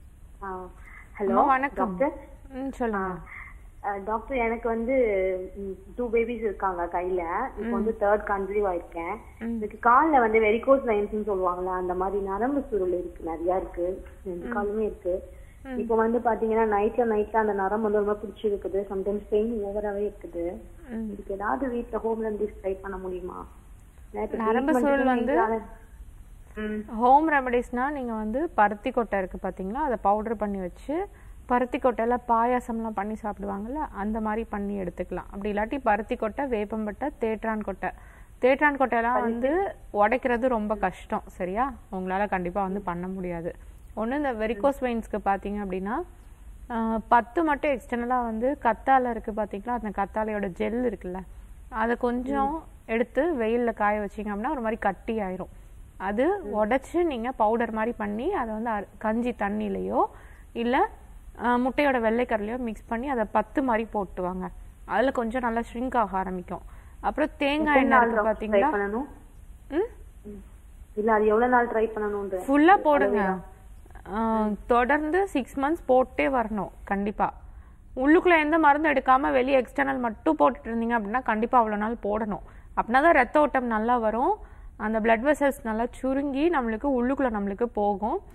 ஹலோ அம்மா, வணக்கம் டாக்டர் ம் சொல்லுங்க டாக்டர் எனக்கு வந்து டூ பேபிஸ் இருக்காங்க கையில இப்போ வந்து தேர்ட் கன்சீவ் ஆயிருக்கேன் இதுக்கு கால்ல வந்து வெரிகோஸ் வெயின்ஸ்னு சொல்லுவாங்கல்ல அந்த மாதிரி நரம்பு சுருள் இருக்கு நிறைய இருக்கு ரெண்டு காலுமே இருக்கு இப்போ வந்து பாத்தீங்கன்னா நைட்ல நைட்ல அந்த நரம்பு வந்து ரொம்ப பிடிச்சி இருக்குது சம்டைம்ஸ் பெயின் ஓவராவே இருக்குது இதுக்கு ஏதாவது வீட்ல ஹோம் ரெமடிஸ் ட்ரை பண்ண முடியுமா நேத்து நரம்பு treatment சுருள் க்கு வந்து எங்களால- ம். ஹோம் ரெமடிஸ்னா நீங்கள் வந்து பருத்தி கொட்டை இருக்குது பார்த்தீங்களா அதை பவுடர் பண்ணி வச்சு பருத்தி கொட்டையில பாயாசம்லாம் பண்ணி சாப்பிடுவாங்கல்ல அந்த மாதிரி பண்ணி எடுத்துக்கலாம் அப்படி இல்லாட்டி பருத்தி கொட்டை வேப்பம்பட்டை தேற்றான் கொட்டை தேற்றான் கொட்டையெல்லாம் வந்து உடைக்கிறது ரொம்ப கஷ்டம் சரியா உங்களால் கண்டிப்பாக வந்து பண்ண முடியாது ஒன்று இந்த வெரிகோஸ் வெயின்ஸ்க்கு பார்த்தீங்க அப்படின்னா ஆஹ், பத்து மட்டும் எக்ஸ்டர்னலாக வந்து கத்தாழை இருக்குது பார்த்தீங்களா அந்த கத்தாழையோட ஜெல் இருக்குல்ல அதை கொஞ்சம் எடுத்து வெயிலில் காய வச்சீங்க அப்படின்னா ஒரு மாதிரி கட்டி ஆயிரும் அது உடைச்சு நீங்கள் பவுடர் மாதிரி பண்ணி அதை வந்து அர- கஞ்சி தண்ணியிலையோ இல்லை முட்டையோட வெள்ளைக்கரலையோ மிக்ஸ் பண்ணி அதை பத்து மாதிரி போட்டு வாங்க அதில் கொஞ்சம் நல்லா ஷ்ரிங்க் ஆக ஆரம்பிக்கும் அப்புறம் தேங்காய் எத்தனை எண்ணெய் நாள் இருக்கு ட்ரை பார்த்தீங்களா பண்ணணும் ம் இல்ல அது எவ்வளவு நாள் ட்ரை பண்ணணும்ன்ற ஃபுல்லா போடுங்க ஆஹ், தொடர்ந்து சிக்ஸ் மந்த்ஸ் போட்டே வரணும் கண்டிப்பா உள்ளுக்குள்ள எந்த மருந்து எடுக்காம வெளியே எக்ஸ்டர்னல் மட்டும் போட்டுட்டு இருந்தீங்க அப்படின்னா கண்டிப்பா அவ்வளவு நாள் போடணும் அப்படின்னா தான் ரத்த ஓட்டம் நல்லா வரும் அந்த பிளட் வெசல்ஸ் நல்லா சுருங்கி நம்மளுக்கு உள்ளுக்குள்ள நம்மளுக்கு போகும்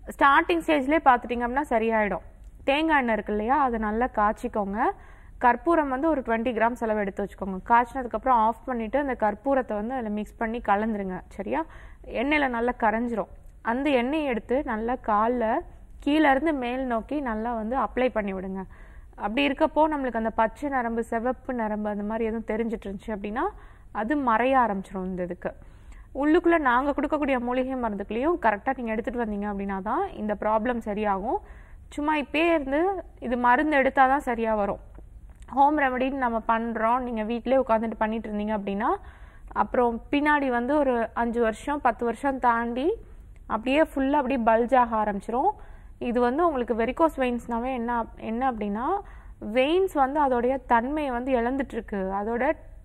ஸ்டார்டிங் ஸ்டேஜ்லேயே பார்த்துட்டிங்க அப்படின்னா சரியாயிடும் தேங்காய் எண்ணெய் இருக்கு இல்லையா அதை நல்லா காய்ச்சிக்கோங்க கற்பூரம் வந்து ஒரு டுவெண்ட்டி கிராம் செலவு எடுத்து வச்சுக்கோங்க காய்ச்சினதுக்கப்புறம் ஆஃப் பண்ணிவிட்டு அந்த கற்பூரத்தை வந்து அதில் மிக்ஸ் பண்ணி கலந்துருங்க சரியா எண்ணெயில் நல்லா கரைஞ்சிரும் அந்த எண்ணெயை எடுத்து நல்லா காலில் கீழே இருந்து மேல் நோக்கி நல்லா வந்து அப்ளை பண்ணி விடுங்க அப்படி இருக்கப்போ நம்மளுக்கு அந்த பச்சை நரம்பு சிவப்பு நரம்பு அந்த மாதிரி எதுவும் தெரிஞ்சிட்டு இருந்துச்சு அப்படின்னா அது மறைய ஆரம்பிச்சிரும் இந்த இதுக்கு உள்ளுக்குள்ளே நாங்கள் கொடுக்கக்கூடிய மூலிகை மருந்துக்குள்ளேயும் கரெக்டாக நீங்கள் எடுத்துகிட்டு வந்தீங்க அப்படின்னா தான் இந்த ப்ராப்ளம் சரியாகும் சும்மா இப்பயே இருந்து இது மருந்து எடுத்தால் தான் சரியாக வரும் ஹோம் ரெமடின்னு நம்ம பண்ணுறோம் நீங்கள் வீட்டிலே உட்காந்துட்டு பண்ணிட்டு இருந்தீங்க அப்படின்னா அப்புறம் பின்னாடி வந்து ஒரு அஞ்சு வருஷம் பத்து வருஷம் தாண்டி அப்படியே ஃபுல்லாக அப்படியே பல்ஜ் ஆக ஆரம்பிச்சிரும் இது வந்து உங்களுக்கு வெரிகோஸ் வெயின்ஸ்னாவே என்ன என்ன அப்படின்னா வெயின்ஸ் வந்து அதோடைய தன்மையை வந்து இழந்துட்டு இருக்கு அதோட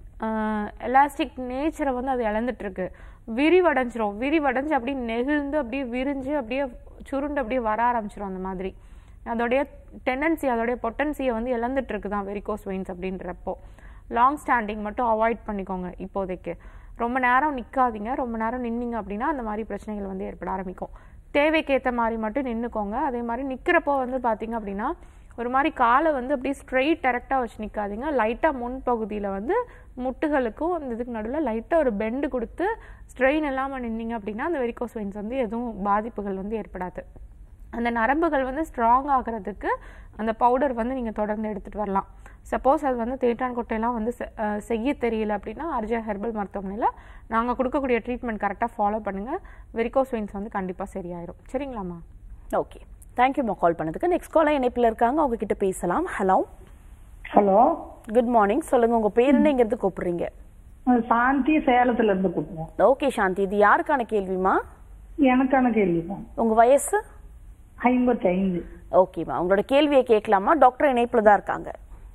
எலாஸ்டிக் நேச்சரை வந்து அது இழந்துட்டு இருக்கு விரிவடைஞ்சிரும் விரிவடைஞ்சு அப்படியே நெகிழ்ந்து அப்படியே விரிஞ்சு அப்படியே சுருண்டு அப்படியே வர ஆரம்பிச்சிரும் அந்த மாதிரி அதோடைய டெண்டன்சி அதோடைய பொட்டன்சியை வந்து இழந்துட்டு இருக்கு தான் வெரிகோஸ் வெயின்ஸ் அப்படின்றப்போ லாங் ஸ்டாண்டிங் மட்டும் அவாய்ட் பண்ணிக்கோங்க இப்போதைக்கு ரொம்ப நேரம் நிற்காதீங்க ரொம்ப நேரம் நின்னீங்க அப்படின்னா அந்த மாதிரி பிரச்சனைகள் வந்து ஏற்பட ஆரம்பிக்கும் தேவைக்கேற்ற மாதிரி மட்டும் நின்றுக்கோங்க அதே மாதிரி நிற்கிறப்போ வந்து பார்த்தீங்க அப்படின்னா ஒரு மாதிரி காலை வந்து அப்படியே ஸ்ட்ரெயிட் டேரெக்டாக வச்சு நிற்காதீங்க லைட்டாக முன் பகுதியில் வந்து முட்டுகளுக்கும் அந்த இதுக்கு நடுவில் லைட்டாக ஒரு பெண்டு கொடுத்து ஸ்ட்ரெயின் இல்லாமல் நின்னீங்க அப்படின்னா அந்த வெரிகோஸ் வெயின்ஸ் வந்து எதுவும் பாதிப்புகள் வந்து ஏற்படாது அந்த நரம்புகள் வந்து ஸ்ட்ராங் ஆகிறதுக்கு அந்த பவுடர் வந்து நீங்கள் தொடர்ந்து எடுத்துகிட்டு வரலாம் சப்போஸ் அது வந்து தேட்டான் கொட்டையெல்லாம் வந்து செ- அஹ் செய்ய தெரியல அப்படின்னா அர்ஜா ஹெர்பல் மருத்துவமனையில் நாங்கள் கொடுக்கக்கூடிய ட்ரீட்மெண்ட் கரெக்டாக ஃபாலோ பண்ணுங்கள் வெரிகோஸ் வெயின்ஸ் வந்து கண்டிப்பாக சரியாயிரும் சரிங்களாம்மா ஓகே தேங்க்யூம்மா கால் பண்ணதுக்கு நெக்ஸ்ட் காலர் இணைப்பில் இருக்காங்க அவங்க கிட்ட பேசலாம் ஹலோ ஹலோ குட் மார்னிங் சொல்லுங்க உங்க பேர் என்னங்கிறது கூப்பிடுறீங்க சாந்தி சேலத்துல இருந்து கூப்பிடுவோம் ஓகே சாந்தி இது யாருக்கான கேள்விமா எனக்கான கேள்விதான் உங்க வயசு ஐம்பத்தி ஐந்து ஓகேம்மா உங்களோட கேள்வியை கேட்கலாமா டாக்டர் இணைப்புல தான் இருக்காங்க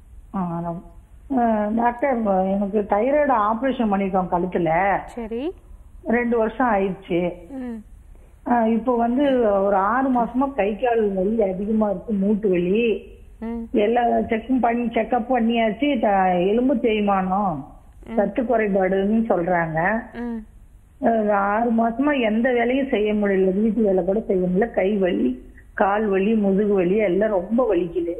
டாக்டர் எனக்கு தைராய்டு ஆபரேஷன் பண்ணிருக்கோம் கழுத்துல சரி ரெண்டு வருஷம் ஆயிடுச்சு ம் ஆஹ் இப்போ வந்து ஒரு ஆறு மாசமா கை கால் வலி அதிகமா இருக்கு மூட்டு வலி ம் எல்லா செக்கும் பண்ணி செக்அப் பண்ணியாச்சு த- எலும்பு தேய்மானம் சத்து குறைபாடுன்னு சொல்றாங்க ம் அஹ் ஆறு மாசமா எந்த வேலையும் செய்ய முடியல வீட்டு வேலை கூட செய்ய முடியல கை வலி கால் வலி முதுகு வலி எல்லாம் ரொம்ப வலிக்குது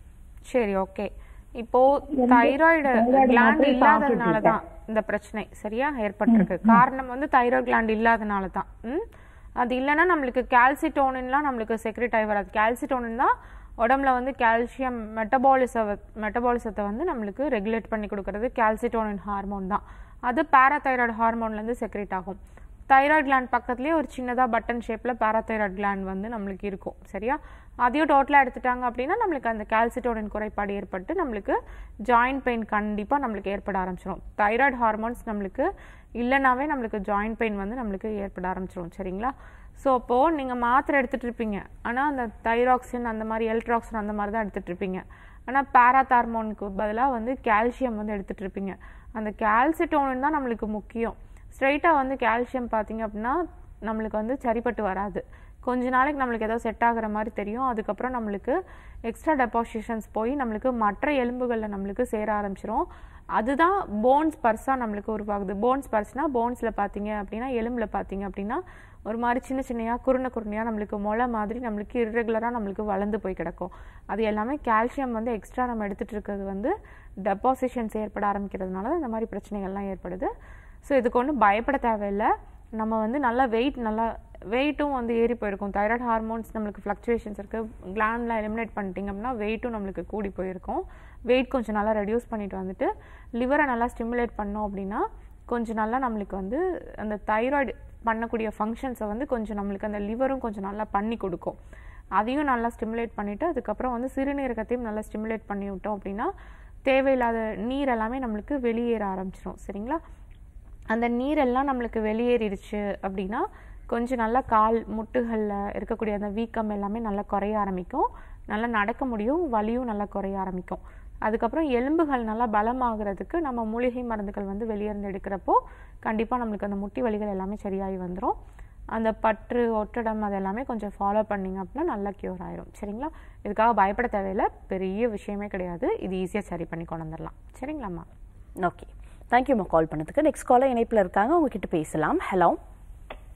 சரி ஓகே இப்போ தைராய்டு thyroid கிளாண்ட் மாத்திரை இல்லாததுனால தான் இந்த பிரச்சனை சரியா ஏற்பட்டிருக்கு காரணம் வந்து தைராய்டு கிளாண்ட் இல்லாதனால தான் ம் அது இல்லைன்னா நம்மளுக்கு கால்சிட்டோனின்லாம் நம்மளுக்கு செக்ரெட் ஆகி வராது கால்சிட்டோனின் தான் உடம்புல வந்து கால்சியம் மெட்டபாலிச மெட்டபாலிசத்தை வந்து நம்மளுக்கு ரெகுலேட் பண்ணி கொடுக்கறது கால்சிட்டோனின் ஹார்மோன் தான் அது பாராதைராய்டு ஹார்மோன்லேருந்து செக்ரேட் ஆகும் தைராய்டு கிளாண்ட் பக்கத்துலேயே ஒரு சின்னதாக பட்டன் ஷேப்பில் பாராதைராய்டு கிளாண்ட் வந்து நம்மளுக்கு இருக்கும் சரியா அதையும் டோட்டலாக எடுத்துட்டாங்க அப்படின்னா நம்மளுக்கு அந்த கால்சிட்டோனின் குறைபாடு ஏற்பட்டு நம்மளுக்கு ஜாயிண்ட் பெயின் கண்டிப்பாக நம்மளுக்கு ஏற்பட ஆரம்பிச்சிடும் தைராய்டு ஹார்மோன்ஸ் நம்மளுக்கு இல்லைனாவே நம்மளுக்கு ஜாயிண்ட் பெயின் வந்து நம்மளுக்கு ஏற்பட ஆரம்பிச்சிடும் சரிங்களா ஸோ அப்போது நீங்கள் மாத்திரை எடுத்துகிட்டு இருப்பீங்க ஆனால் அந்த தைராக்சின் அந்த மாதிரி எல்ட்ராக்சின் அந்த மாதிரி தான் எடுத்துகிட்டு இருப்பீங்க ஆனால் பேராதார்மோனுக்கு பதிலாக வந்து கால்சியம் வந்து எடுத்துகிட்டு இருப்பீங்க அந்த கால்சிட்டோனின் தான் நம்மளுக்கு முக்கியம் ஸ்ட்ரைட்டாக வந்து கால்சியம் பார்த்தீங்க அப்படின்னா நம்மளுக்கு வந்து சரிப்பட்டு வராது கொஞ்ச நாளைக்கு நம்மளுக்கு ஏதோ செட் ஆகுற மாதிரி தெரியும் அதுக்கப்புறம் நம்மளுக்கு எக்ஸ்ட்ரா டெபாசிஷன்ஸ் போய் நம்மளுக்கு மற்ற எலும்புகளில் நம்மளுக்கு சேர ஆரம்பிச்சிரும் அதுதான் போன்ஸ் பர்ஸாக நம்மளுக்கு உருவாகுது போன்ஸ் பர்ஸ்னா போன்ஸில் பார்த்தீங்க அப்படின்னா எலும்பில் பார்த்தீங்க அப்படின்னா ஒரு மாதிரி சின்ன சின்னையாக குருணை குருணையாக நம்மளுக்கு முளை மாதிரி நம்மளுக்கு இர்ரெகுலராக நம்மளுக்கு வளர்ந்து போய் கிடக்கும் அது எல்லாமே கால்சியம் வந்து எக்ஸ்ட்ரா நம்ம எடுத்துகிட்டு இருக்கிறது வந்து டெபாசிஷன்ஸ் ஏற்பட ஆரம்பிக்கிறதுனால தான் இந்த மாதிரி பிரச்சனைகள்லாம் ஏற்படுது ஸோ இதுக்கு ஒன்றும் பயப்பட தேவையில்லை நம்ம வந்து நல்லா வெயிட் நல்லா வெயிட்டும் வந்து ஏறி போயிருக்கும் தைராய்டு ஹார்மோன்ஸ் நம்மளுக்கு ஃப்ளக்சுவேஷன்ஸ் இருக்குது கிளாண்ட்லாம் எலிமினேட் பண்ணிட்டீங்க அப்படின்னா வெயிட்டும் நம்மளுக்கு கூடி போயிருக்கும் வெயிட் கொஞ்சம் நல்லா ரெடியூஸ் பண்ணிட்டு வந்துட்டு லிவரை நல்லா ஸ்டிமுலேட் பண்ணோம் அப்படின்னா கொஞ்சம் நல்லா நம்மளுக்கு வந்து அந்த தைராய்டு பண்ணக்கூடிய ஃபங்க்ஷன்ஸை வந்து கொஞ்சம் நம்மளுக்கு அந்த லிவரும் கொஞ்சம் நல்லா பண்ணி கொடுக்கும் அதையும் நல்லா ஸ்டிமுலேட் பண்ணிவிட்டு அதுக்கப்புறம் வந்து சிறுநீரகத்தையும் நல்லா ஸ்டிமுலேட் பண்ணி விட்டோம் அப்படின்னா தேவையில்லாத நீர் எல்லாமே நம்மளுக்கு வெளியேற ஆரம்பிச்சிடும் சரிங்களா அந்த நீரெல்லாம் நம்மளுக்கு வெளியேறிடுச்சு அப்படின்னா கொஞ்சம் நல்லா கால் முட்டுகளில் இருக்கக்கூடிய அந்த வீக்கம் எல்லாமே நல்லா குறைய ஆரம்பிக்கும் நல்லா நடக்க முடியும் வலியும் நல்லா குறைய ஆரம்பிக்கும் அதுக்கப்புறம் எலும்புகள் நல்லா பலமாகிறதுக்கு நம்ம மூலிகை மருந்துகள் வந்து வெளியேந்து எடுக்கிறப்போ கண்டிப்பாக நம்மளுக்கு அந்த முட்டி வலிகள் எல்லாமே சரியாகி வந்துடும் அந்த பற்று ஒட்டடம் அது எல்லாமே கொஞ்சம் ஃபாலோ பண்ணீங்க அப்படின்னா நல்லா க்யூர் ஆயிரும் சரிங்களா இதுக்காக பயப்பட தேவையில்லை பெரிய விஷயமே கிடையாது இது ஈஸியாக சரி பண்ணி கொண்டு வந்துடலாம் சரிங்களாம்மா ஓகே தேங்க்யூம்மா கால் பண்ணதுக்கு நெக்ஸ்ட் காலர் இணைப்பில் இருக்காங்க அவங்க கிட்ட பேசலாம் ஹலோ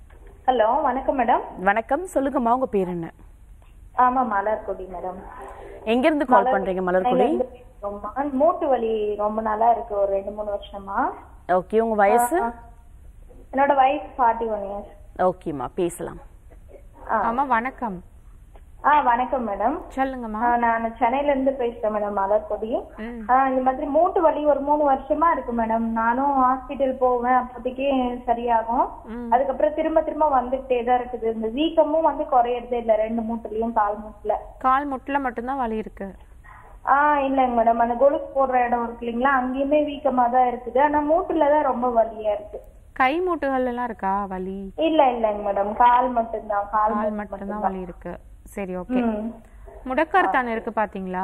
ஹலோ வணக்கம் மேடம் வணக்கம் சொல்லுங்கம்மா உங்க பேர் என்ன ஆமா மலர்கொடி மேடம் எங்க இருந்து கால் பண்றீங்க மலர்கொடி ரொம்ப மூட்டு வலி ரொம்ப நாளா இருக்கு ஒரு ரெண்டு மூணு வருஷமா ஓகே உங்க வயசு என்னோட வயசு ஃபார்ட்டி ஒன் இயர்ஸ் ஓகேம்மா பேசலாம் ஆமா வணக்கம் ஆ வணக்கம் மேடம் சொல்லுங்கம்மா நான் சென்னையில இருந்து பேசுறேன் மேடம் மலர்கொடி ஆ, இந்த மாதிரி மூட்டு வலி ஒரு மூணு வருஷமா இருக்கு மேடம் நானும் ஹாஸ்பிட்டல் போவேன் அப்போதைக்கு சரியாகும் அதுக்கப்புறம் திரும்ப திரும்ப வந்துகிட்டே தான் இருக்குது இந்த வீக்கமும் வந்து குறையறதே இல்ல ரெண்டு மூட்டுலயும் கால் மூட்டுல கால் முட்டில் மட்டும்தான் வலி இருக்கு ஆ இல்லைங்க மேடம் அந்த கொலுசு போடுற இடம் இருக்கு இல்லைங்களா அங்கேயுமே வீக்கமா தான் இருக்குது ஆனா மூட்டுல தான் ரொம்ப வலியா இருக்கு கை மூட்டுகள் எல்லாம் இருக்கா வலி இல்ல இல்லைங்க மேடம் கால் மட்டும்தான் கால் கால் மூட்டு மட்டும்தான் வலி இருக்கு சரி ஓகே ம். முடக்கர்த்தான் இருக்கு பாத்தீங்களா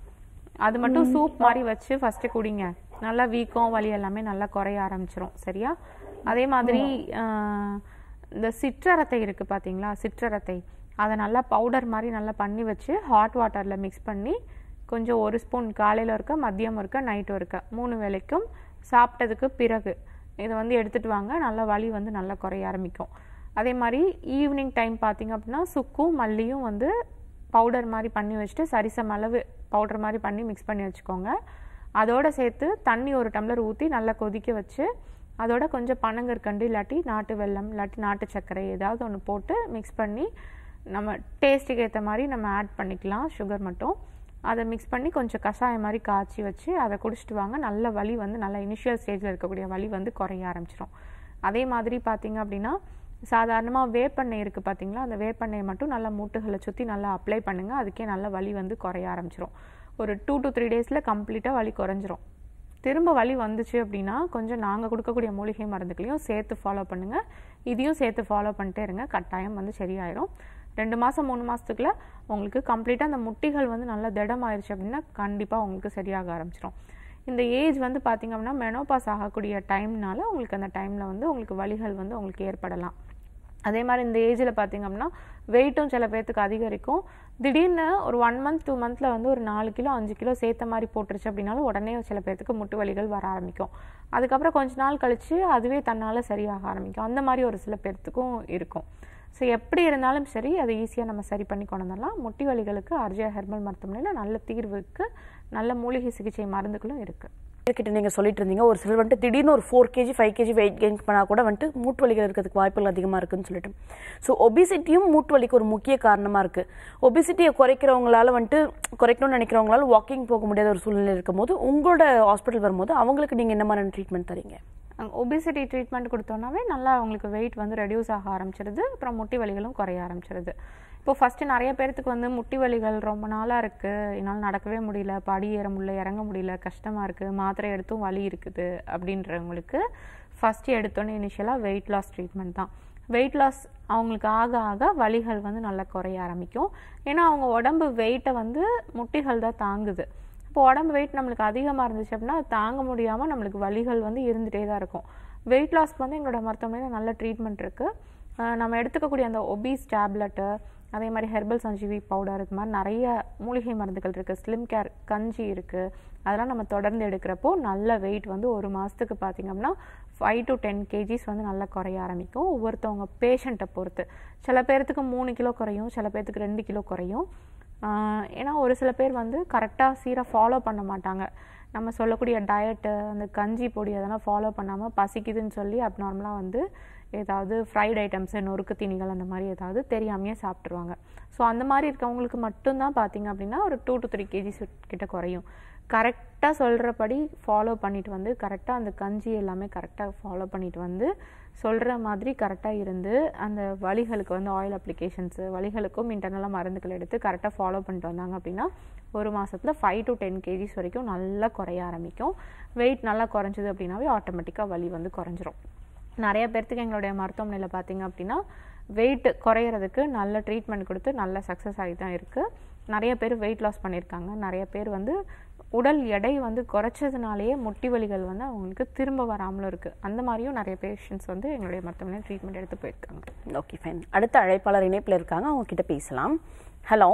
அது மட்டும் சூப் மாதிரி வச்சு ஃபர்ஸ்ட் குடிங்க நல்லா வீக்கம் வலி எல்லாமே நல்லா குறைய ஆரம்பிச்சிரும் சரியா அதே மாதிரி ஆஹ், இந்த சிற்றரத்தை இருக்கு பாத்தீங்களா சிற்றரத்தை அதை நல்லா பவுடர் மாதிரி நல்லா பண்ணி வச்சு ஹாட் வாட்டர்ல மிக்ஸ் பண்ணி கொஞ்சம் ஒரு ஸ்பூன் காலையில இருக்க மதியம் இருக்க நைட்டும் இருக்க மூணு வேளைக்கும் சாப்பிட்டதுக்கு பிறகு இதை வந்து எடுத்துட்டு வாங்க நல்லா வலி வந்து நல்லா குறைய ஆரம்பிக்கும் அதே மாதிரி ஈவினிங் டைம் பார்த்தீங்க அப்படின்னா சுக்கும் மல்லியும் வந்து பவுடர் மாதிரி பண்ணி வச்சுட்டு சரிசம் அளவு பவுடர் மாதிரி பண்ணி மிக்ஸ் பண்ணி வச்சுக்கோங்க அதோட சேர்த்து தண்ணி ஒரு டம்ளர் ஊற்றி நல்லா கொதிக்க வச்சு அதோட கொஞ்சம் பனங்கற்கண்டு இல்லாட்டி நாட்டு வெல்லம் இல்லாட்டி நாட்டு சர்க்கரை ஏதாவது ஒன்று போட்டு மிக்ஸ் பண்ணி நம்ம டேஸ்ட்டுக்கு ஏற்ற மாதிரி நம்ம ஆட் பண்ணிக்கலாம் சுகர் மட்டும் அதை மிக்ஸ் பண்ணி கொஞ்சம் கஷாயம் மாதிரி காய்ச்சி வச்சு அதை குடிச்சிட்டு வாங்க நல்ல வலி வந்து நல்ல இனிஷியல் ஸ்டேஜில் இருக்கக்கூடிய வலி வந்து குறைய ஆரம்பிச்சிடும் அதே மாதிரி பார்த்தீங்க அப்படின்னா சாதாரணமாக வேப்பெண்ணெய் இருக்குது பார்த்தீங்களா அந்த வேப்பெண்ணெயை மட்டும் நல்லா மூட்டுகளை சுற்றி நல்லா அப்ளை பண்ணுங்கள் அதுக்கே நல்ல வலி வந்து குறைய ஆரம்பிச்சிடும் ஒரு டூ டு த்ரீ டேஸில் கம்ப்ளீட்டாக வலி குறைஞ்சிரும் திரும்ப வலி வந்துச்சு அப்படின்னா கொஞ்சம் நாங்கள் கொடுக்கக்கூடிய மூலிகை மருந்துகளையும் சேர்த்து ஃபாலோ பண்ணுங்கள் இதையும் சேர்த்து ஃபாலோ பண்ணிட்டே இருங்க கட்டாயம் வந்து சரியாயிடும் ரெண்டு மாதம் மூணு மாதத்துக்குள்ள உங்களுக்கு கம்ப்ளீட்டாக அந்த முட்டிகள் வந்து நல்லா திடமாயிருச்சு அப்படின்னா கண்டிப்பாக உங்களுக்கு சரியாக ஆரம்பிச்சிடும் இந்த ஏஜ் வந்து பார்த்தீங்க அப்படின்னா மெனோபாஸ் ஆகக்கூடிய டைம்னால உங்களுக்கு அந்த டைமில் வந்து உங்களுக்கு வலிகள் வந்து உங்களுக்கு ஏற்படலாம் அதே மாதிரி இந்த ஏஜில் பார்த்தீங்க அப்படின்னா வெயிட்டும் சில பேர்த்துக்கு அதிகரிக்கும் திடீர்னு ஒரு ஒன் மந்த் டூ மந்த்தில் வந்து ஒரு நாலு கிலோ அஞ்சு கிலோ சேர்த்த மாதிரி போட்டுருச்சு அப்படின்னாலும் உடனே சில பேர்த்துக்கு முட்டு வலிகள் வர ஆரம்பிக்கும் அதுக்கப்புறம் கொஞ்ச நாள் கழிச்சு அதுவே தன்னால் சரியாக ஆரம்பிக்கும் அந்த மாதிரி ஒரு சில பேர்த்துக்கும் இருக்கும் ஸோ எப்படி இருந்தாலும் சரி அதை ஈஸியாக நம்ம சரி பண்ணி கொண்டு வந்துடலாம் முட்டி வலிகளுக்கு அர்ஜயா ஹெர்பல் மருத்துவமனையில் நல்ல தீர்வுக்கு நல்ல மூலிகை சிகிச்சை மருந்துகளும் இருக்குது கிட்ட நீங்க சொல்லிட்டு இருந்தீங்க ஒரு சிலர் வந்துட்டு திடீர்னு ஒரு four KG five KG weight gain பண்ணா கூட வந்துட்டு மூட்டு வலிகள் இருக்கிறதுக்கு வாய்ப்புகள் அதிகமா இருக்குன்னு சொல்லிட்டு ஸோ ஒபிசிட்டியும் மூட்டு வலிக்கு ஒரு முக்கிய காரணமா இருக்கு ஒபிசிட்டியை குறைக்கிறவங்களால வந்துட்டு குறைக்கணும்னு நினைக்கிறவங்களால வாக்கிங் போக முடியாத ஒரு சூழ்நிலை இருக்கும்போது உங்களோட ஹாஸ்பிட்டல் வரும்போது அவங்களுக்கு நீங்க என்ன மாதிரியான ட்ரீட்மெண்ட் தரீங்க ஒபிசிட்டி ட்ரீட்மெண்ட் கொடுத்தோன்னாவே நல்லா அவங்களுக்கு வெயிட் வந்து ரெடியூஸ் ஆக ஆரம்பிச்சிருது அப்புறம் முட்டி வலிகளும் குறைய ஆரம்பிச்சிருது இப்போ ஃபஸ்ட்டு நிறைய பேர்த்துக்கு வந்து முட்டி வலிகள் ரொம்ப நாளாக இருக்குது என்னால் நடக்கவே முடியல படி ஏற முடியல இறங்க முடியல கஷ்டமாக இருக்குது மாத்திரை எடுத்தும் வலி இருக்குது அப்படின்றவங்களுக்கு ஃபஸ்ட்டு எடுத்தோன்னே இனிஷியலாக வெயிட் லாஸ் ட்ரீட்மெண்ட் தான் வெயிட் லாஸ் அவங்களுக்கு ஆக ஆக வலிகள் வந்து நல்லா குறைய ஆரம்பிக்கும் ஏன்னா அவங்க உடம்பு வெயிட்டை வந்து முட்டிகள் தான் தாங்குது இப்போ உடம்பு வெயிட் நம்மளுக்கு அதிகமாக இருந்துச்சு அப்படின்னா அது தாங்க முடியாமல் நம்மளுக்கு வலிகள் வந்து இருந்துகிட்டே தான் இருக்கும் வெயிட் லாஸ்க்கு வந்து எங்களோட மருத்துவமனையில் நல்ல ட்ரீட்மெண்ட் இருக்குது நம்ம எடுத்துக்கக்கூடிய அந்த ஒபீஸ் டேப்லெட்டு அதே மாதிரி ஹெர்பல் சஞ்சீவி பவுடர் இது மாதிரி நிறைய மூலிகை மருந்துகள் இருக்குது ஸ்லிம் கேர் கஞ்சி இருக்குது அதெல்லாம் நம்ம தொடர்ந்து எடுக்கிறப்போ நல்ல வெயிட் வந்து ஒரு மாதத்துக்கு பார்த்திங்க அப்படின்னா ஃபைவ் டு டென் கேஜிஸ் வந்து நல்லா குறைய ஆரம்பிக்கும் ஒவ்வொருத்தவங்க பேஷண்ட்டை பொறுத்து சில பேர்த்துக்கு மூணு கிலோ குறையும் சில பேர்த்துக்கு ரெண்டு கிலோ குறையும் ஆஹ் ஏன்னா ஒரு சில பேர் வந்து கரெக்டாக சீராக ஃபாலோ பண்ண மாட்டாங்க நம்ம சொல்லக்கூடிய டயட்டு அந்த கஞ்சி பொடி அதெல்லாம் ஃபாலோ பண்ணாமல் பசிக்குதுன்னு சொல்லி அப்நார்மலாக வந்து ஏதாவது ஃப்ரைட் ஐட்டம்ஸு நொறுக்கு தீனிகள் அந்த மாதிரி ஏதாவது தெரியாமையே சாப்பிட்ருவாங்க ஸோ அந்த மாதிரி இருக்கவங்களுக்கு மட்டும்தான் பார்த்தீங்க அப்படின்னா ஒரு டூ டு த்ரீ கேஜிஸ் கிட்ட குறையும் கரெக்டாக சொல்கிறபடி ஃபாலோ பண்ணிட்டு வந்து கரெக்டாக அந்த கஞ்சி எல்லாமே கரெக்டாக ஃபாலோ பண்ணிட்டு வந்து சொல்கிற மாதிரி கரெக்டாக இருந்து அந்த வலிகளுக்கு வந்து ஆயில் அப்ளிகேஷன்ஸு வலிகளுக்கும் இன்டர்னலாக மருந்துகள் எடுத்து கரெக்டாக ஃபாலோ பண்ணிட்டு வந்தாங்க அப்படின்னா ஒரு மாதத்தில் ஃபைவ் டு டென் கேஜிஸ் வரைக்கும் நல்லா குறைய ஆரம்பிக்கும் வெயிட் நல்லா குறைஞ்சது அப்படின்னாவே ஆட்டோமேட்டிக்காக வலி வந்து குறைஞ்சிரும் நிறைய பேர்த்துக்கு எங்களுடைய மருத்துவமனையில் பார்த்தீங்க அப்படின்னா வெயிட் குறையிறதுக்கு நல்ல ட்ரீட்மெண்ட் கொடுத்து நல்ல சக்ஸஸ் ஆகி தான் இருக்குது நிறைய பேர் வெயிட் லாஸ் பண்ணியிருக்காங்க நிறைய பேர் வந்து உடல் எடை வந்து குறைச்சதுனாலேயே முட்டி வலிகள் வந்து அவங்களுக்கு திரும்ப வராமலும் இருக்குது அந்த மாதிரியும் நிறைய பேஷண்ட்ஸ் வந்து எங்களுடைய மருத்துவமனையில் ட்ரீட்மெண்ட் எடுத்து போயிருக்காங்க ஓகே ஃபைன் அடுத்த அழைப்பாளர் இணைப்பில் இருக்காங்க அவங்க கிட்ட பேசலாம் ஹலோ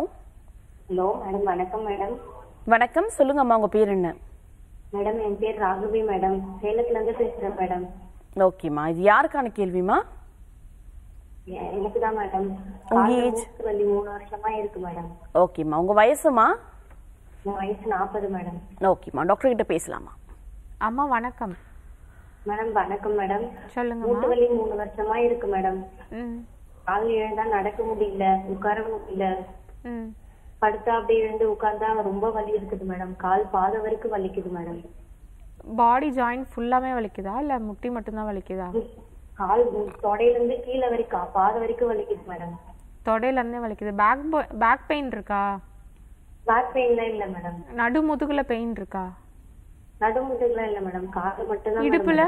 ஹலோ மேடம் வணக்கம் மேடம் வணக்கம் சொல்லுங்கம்மா உங்க பேர் என்ன மேடம் என் பேர் ராகவி மேடம் சேலத்துல இருந்து பேசுறேன் மேடம் ஓகேம்மா இது யாருக்கான கேள்விமா எ- எனக்கு தான் மேடம் உங்க கால்ல age? மூட்டு வலி மூணு வருஷமா இருக்கு மேடம் ஓகேம்மா உங்க வயசுமா என் வயசு நாற்பது மேடம் ஓகேம்மா டாக்டர் கிட்ட பேசலாமா அம்மா வணக்கம் மேடம் வணக்கம் மேடம் சொல்லுங்கம்மா மூட்டு வலி மூணு வருஷமா இருக்கு மேடம் ம் கால் எழுந்தா நடக்க முடியல உட்கார முடியல ம் படுத்தா அப்படியே எழுந்து உட்கார்ந்தா ரொம்ப வலி இருக்குது மேடம் கால் பாத வரைக்கும் வலிக்குது மேடம் பாடி ஜாயிண்ட் ஃபுல்லாமே வலிக்குதா இல்ல முட்டி மட்டும்தான் வலிக்குதா கால் தொடையில இருந்து கீழே வரைக்கும் பாத வரைக்கும் வலிக்குது மேடம் தொடையில இருந்தே வலிக்குது பேக் பேக் பெயின் இருக்கா பேக் பெயின்லாம் இல்ல மேடம் நடு முதுகுல பெயின் இருக்கா நடுமுதுகுலாம் இல்ல மேடம் கால் மட்டும் தான் இடுப்புல?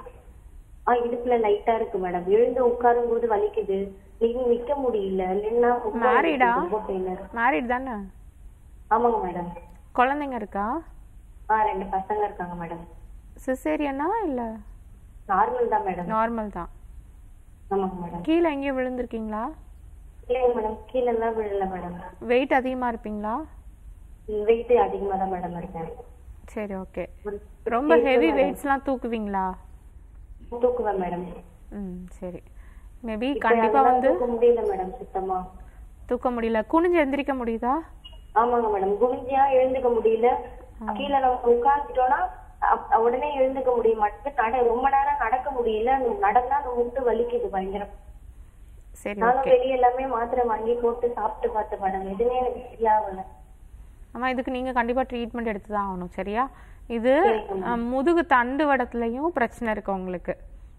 ஆ இடுப்புல லைட்டா இருக்கு மேடம் எழுந்து உட்காரும் போது வலிக்குது நீங்க நிக்க முடியல இல்லைன்னா ரொம்ப மேரிடா வலிக்குது, ரொம்ப பெயின் மேரிட் தானே ஆமாங்க மேடம் குழந்தைங்க இருக்கா ஆ ரெண்டு பசங்க இருக்காங்க மேடம் சிசேரியனா இல்ல நார்மல் தான் மேடம் நார்மல் தான் ஆமாங்க மேடம் கீழே எங்கேயும் விழுந்திருக்கீங்களா இல்லைங்க மேடம் கீழ எல்லாம் விழல மேடம் வெயிட் அதிகமா இருப்பீங்களா வெயிட் அதிகமா தான் மேடம் இருக்கேன் சரி ஓகே ஒரு ரொம்ப ஹெவி வெயிட்ஸ்லாம் தூக்குவீங்களா தூக்குவேன் மேடம் ம் சரி மேபி கண்டிப்பா அதெல்லாம் வந்து தூக்க முடியல மேடம் சுத்தமா தூக்க முடியல குனிஞ்சு எந்திரிக்க முடியுதா ஆமாங்க மேடம் குனிஞ்சியா எழுந்துக்க முடியல கீழே நம்ம உட்கார்ந்துட்டோம்னா அப்- உடனே எழுந்துக்க முடிய மாட்டேங்குது நட ரொம்ப நேரம் நடக்க முடியல அந்த நடந்தா அந்த முட்டு வலிக்குது பயங்கரம் சரி நானும் ஓகே வெளிய எல்லாமே மாத்திரை வாங்கி போட்டு சாப்பிட்டு பார்த்தேன் மேடம் எதுவுமே எனக்கு சரியாகல ஆமா இதுக்கு நீங்க கண்டிப்பா ட்ரீட்மெண்ட் எடுத்து தான் ஆகணும் சரியா இது அஹ், முதுகு தண்டு வடத்துலயும் பிரச்சனை இருக்கு உங்களுக்கு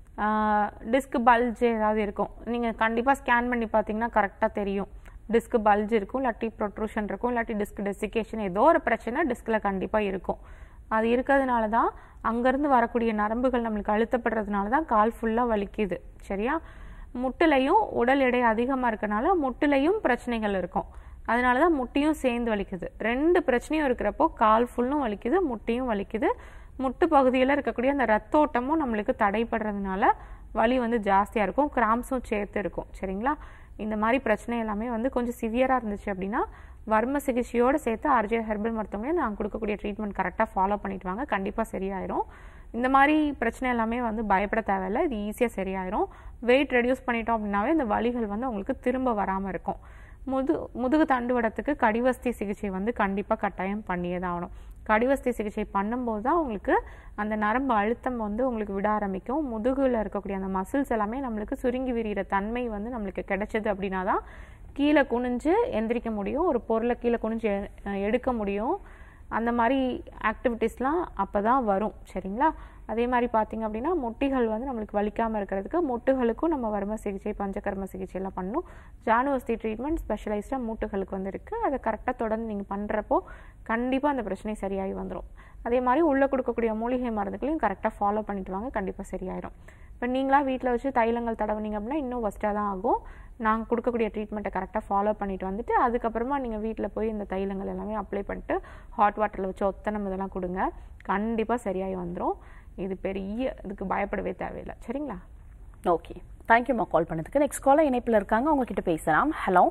டிஸ்க் பல்ஜ் ஏதாவது இருக்கும் நீங்க கண்டிப்பா ஸ்கேன் பண்ணி பார்த்தீங்கன்னா கரெக்டா தெரியும் டிஸ்க் பல்ஜ் இருக்கும் இல்லாட்டி ப்ரொட்ரூஷன் இருக்கும் இல்லாட்டி டிஸ்க் டெசிகேஷன் ஏதோ ஒரு பிரச்சனை டிஸ்க்ல கண்டிப்பா இருக்கும் அது இருக்கிறதுனால தான் அங்கேருந்து வரக்கூடிய நரம்புகள் நம்மளுக்கு அழுத்தப்படுறதுனால தான் கால் ஃபுல்லாக வலிக்குது சரியா முட்டுலையும் உடல் எடை அதிகமாக இருக்கனால முட்டுலையும் பிரச்சனைகள் இருக்கும் அதனால தான் முட்டியும் சேர்ந்து வலிக்குது ரெண்டு பிரச்சனையும் இருக்கிறப்போ கால் ஃபுல்லும் வலிக்குது முட்டியும் வலிக்குது முட்டு பகுதியில் இருக்கக்கூடிய அந்த ரத்தோட்டமும் நம்மளுக்கு தடைப்படுறதுனால வலி வந்து ஜாஸ்தியாக இருக்கும் கிராம்ஸும் சேர்த்து இருக்கும் சரிங்களா இந்த மாதிரி பிரச்சனை எல்லாமே வந்து கொஞ்சம் சிவியராக இருந்துச்சு அப்படின்னா வர்ம சிகிச்சையோடு சேர்த்து ஆர்ஜே ஹெர்பல் மருத்துவமனை நான் கொடுக்கக்கூடிய ட்ரீட்மெண்ட் கரெக்டாக ஃபாலோ பண்ணிட்டு வாங்க கண்டிப்பாக சரியாயிரும் இந்த மாதிரி பிரச்சனை எல்லாமே வந்து பயப்பட தேவையில்லை இது ஈஸியாக சரியாயிரும் வெயிட் ரெடியூஸ் பண்ணிட்டோம் அப்படின்னாவே இந்த வலிகள் வந்து உங்களுக்கு திரும்ப வராமல் இருக்கும் முது முதுகு தண்டுவடத்துக்கு கடிவஸ்தி சிகிச்சை வந்து கண்டிப்பாக கட்டாயம் பண்ணியே தான் ஆகணும் கடிவஸ்தி சிகிச்சை பண்ணும்போது தான் உங்களுக்கு அந்த நரம்பு அழுத்தம் வந்து உங்களுக்கு விட ஆரம்பிக்கும் முதுகுல இருக்கக்கூடிய அந்த மசில்ஸ் எல்லாமே நம்மளுக்கு சுருங்கி விரிகிற தன்மை வந்து நம்மளுக்கு கிடைச்சது அப்படின்னா தான் கீழே குனிஞ்சு எந்திரிக்க முடியும் ஒரு பொருளை கீழே குனிஞ்சு எ- எடுக்க முடியும் அந்த மாதிரி ஆக்டிவிட்டீஸ்லாம் அப்போ தான் வரும் சரிங்களா அதே மாதிரி பார்த்தீங்க அப்படின்னா முட்டிகள் வந்து நம்மளுக்கு வலிக்காமல் இருக்கிறதுக்கு முட்டுகளுக்கும் நம்ம வர்ம சிகிச்சை பஞ்சகர்ம சிகிச்சை எல்லாம் பண்ணணும் ஜானுவஸ்தி ட்ரீட்மெண்ட் ஸ்பெஷலைஸ்டாக மூட்டுகளுக்கு வந்து இருக்குது அதை கரெக்டாக தொடர்ந்து நீங்கள் பண்ணுறப்போ கண்டிப்பாக அந்த பிரச்சனை சரியாகி வந்துடும் அதே மாதிரி உள்ளே கொடுக்கக்கூடிய மூலிகை மருந்துகளையும் கரெக்டாக ஃபாலோ பண்ணிட்டு வாங்க கண்டிப்பாக சரியாயிரும் இப்போ நீங்களா வீட்டில் வச்சு தைலங்கள் தடவுனீங்க அப்படின்னா இன்னும் ஒஸ்ட்டாக தான் ஆகும் நாங்கள் கொடுக்கக்கூடிய ட்ரீட்மெண்ட்டை கரெக்டாக ஃபாலோ பண்ணிட்டு வந்துட்டு அதுக்கப்புறமா நீங்கள் வீட்டில் போய் இந்த தைலங்கள் எல்லாமே அப்ளை பண்ணிட்டு ஹாட் வாட்டரில் வச்சு ஒத்தனம் இதெல்லாம் கொடுங்க கண்டிப்பாக சரியாகி வந்துடும் இது பெரிய இதுக்கு பயப்படவே தேவையில்லை சரிங்களா ஓகே தேங்க்யூம்மா கால் பண்ணதுக்கு நெக்ஸ்ட் காலர் இணைப்பில் இருக்காங்க உங்ககிட்ட பேசலாம் ஹலோ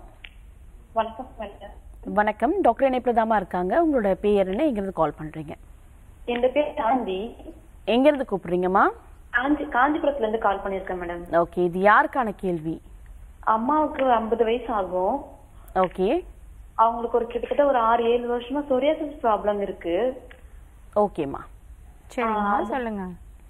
வணக்கம் மேடம் வணக்கம் டாக்டர் இணைப்பில் தாம்மா இருக்காங்க உங்களோட பேர் என்ன எங்கிருந்து கால் பண்ணுறீங்க என் பேர் காந்தி எங்கேருந்து கூப்பிடுறீங்கம்மா காஞ்சி காஞ்சிபுரத்துல இருந்து கால் பண்ணிருக்கேன் மேடம் ஓகே இது யாருக்கான கேள்வி அம்மாவுக்கு ஐம்பது வயசு ஆகும் ஓகே அவங்களுக்கு ஒரு கிட்டத்தட்ட ஒரு ஆறு ஏழு வருஷமா சொரியாசிஸ் ப்ராப்ளம் இருக்கு ஓகேம்மா சரிம்மா சொல்லுங்க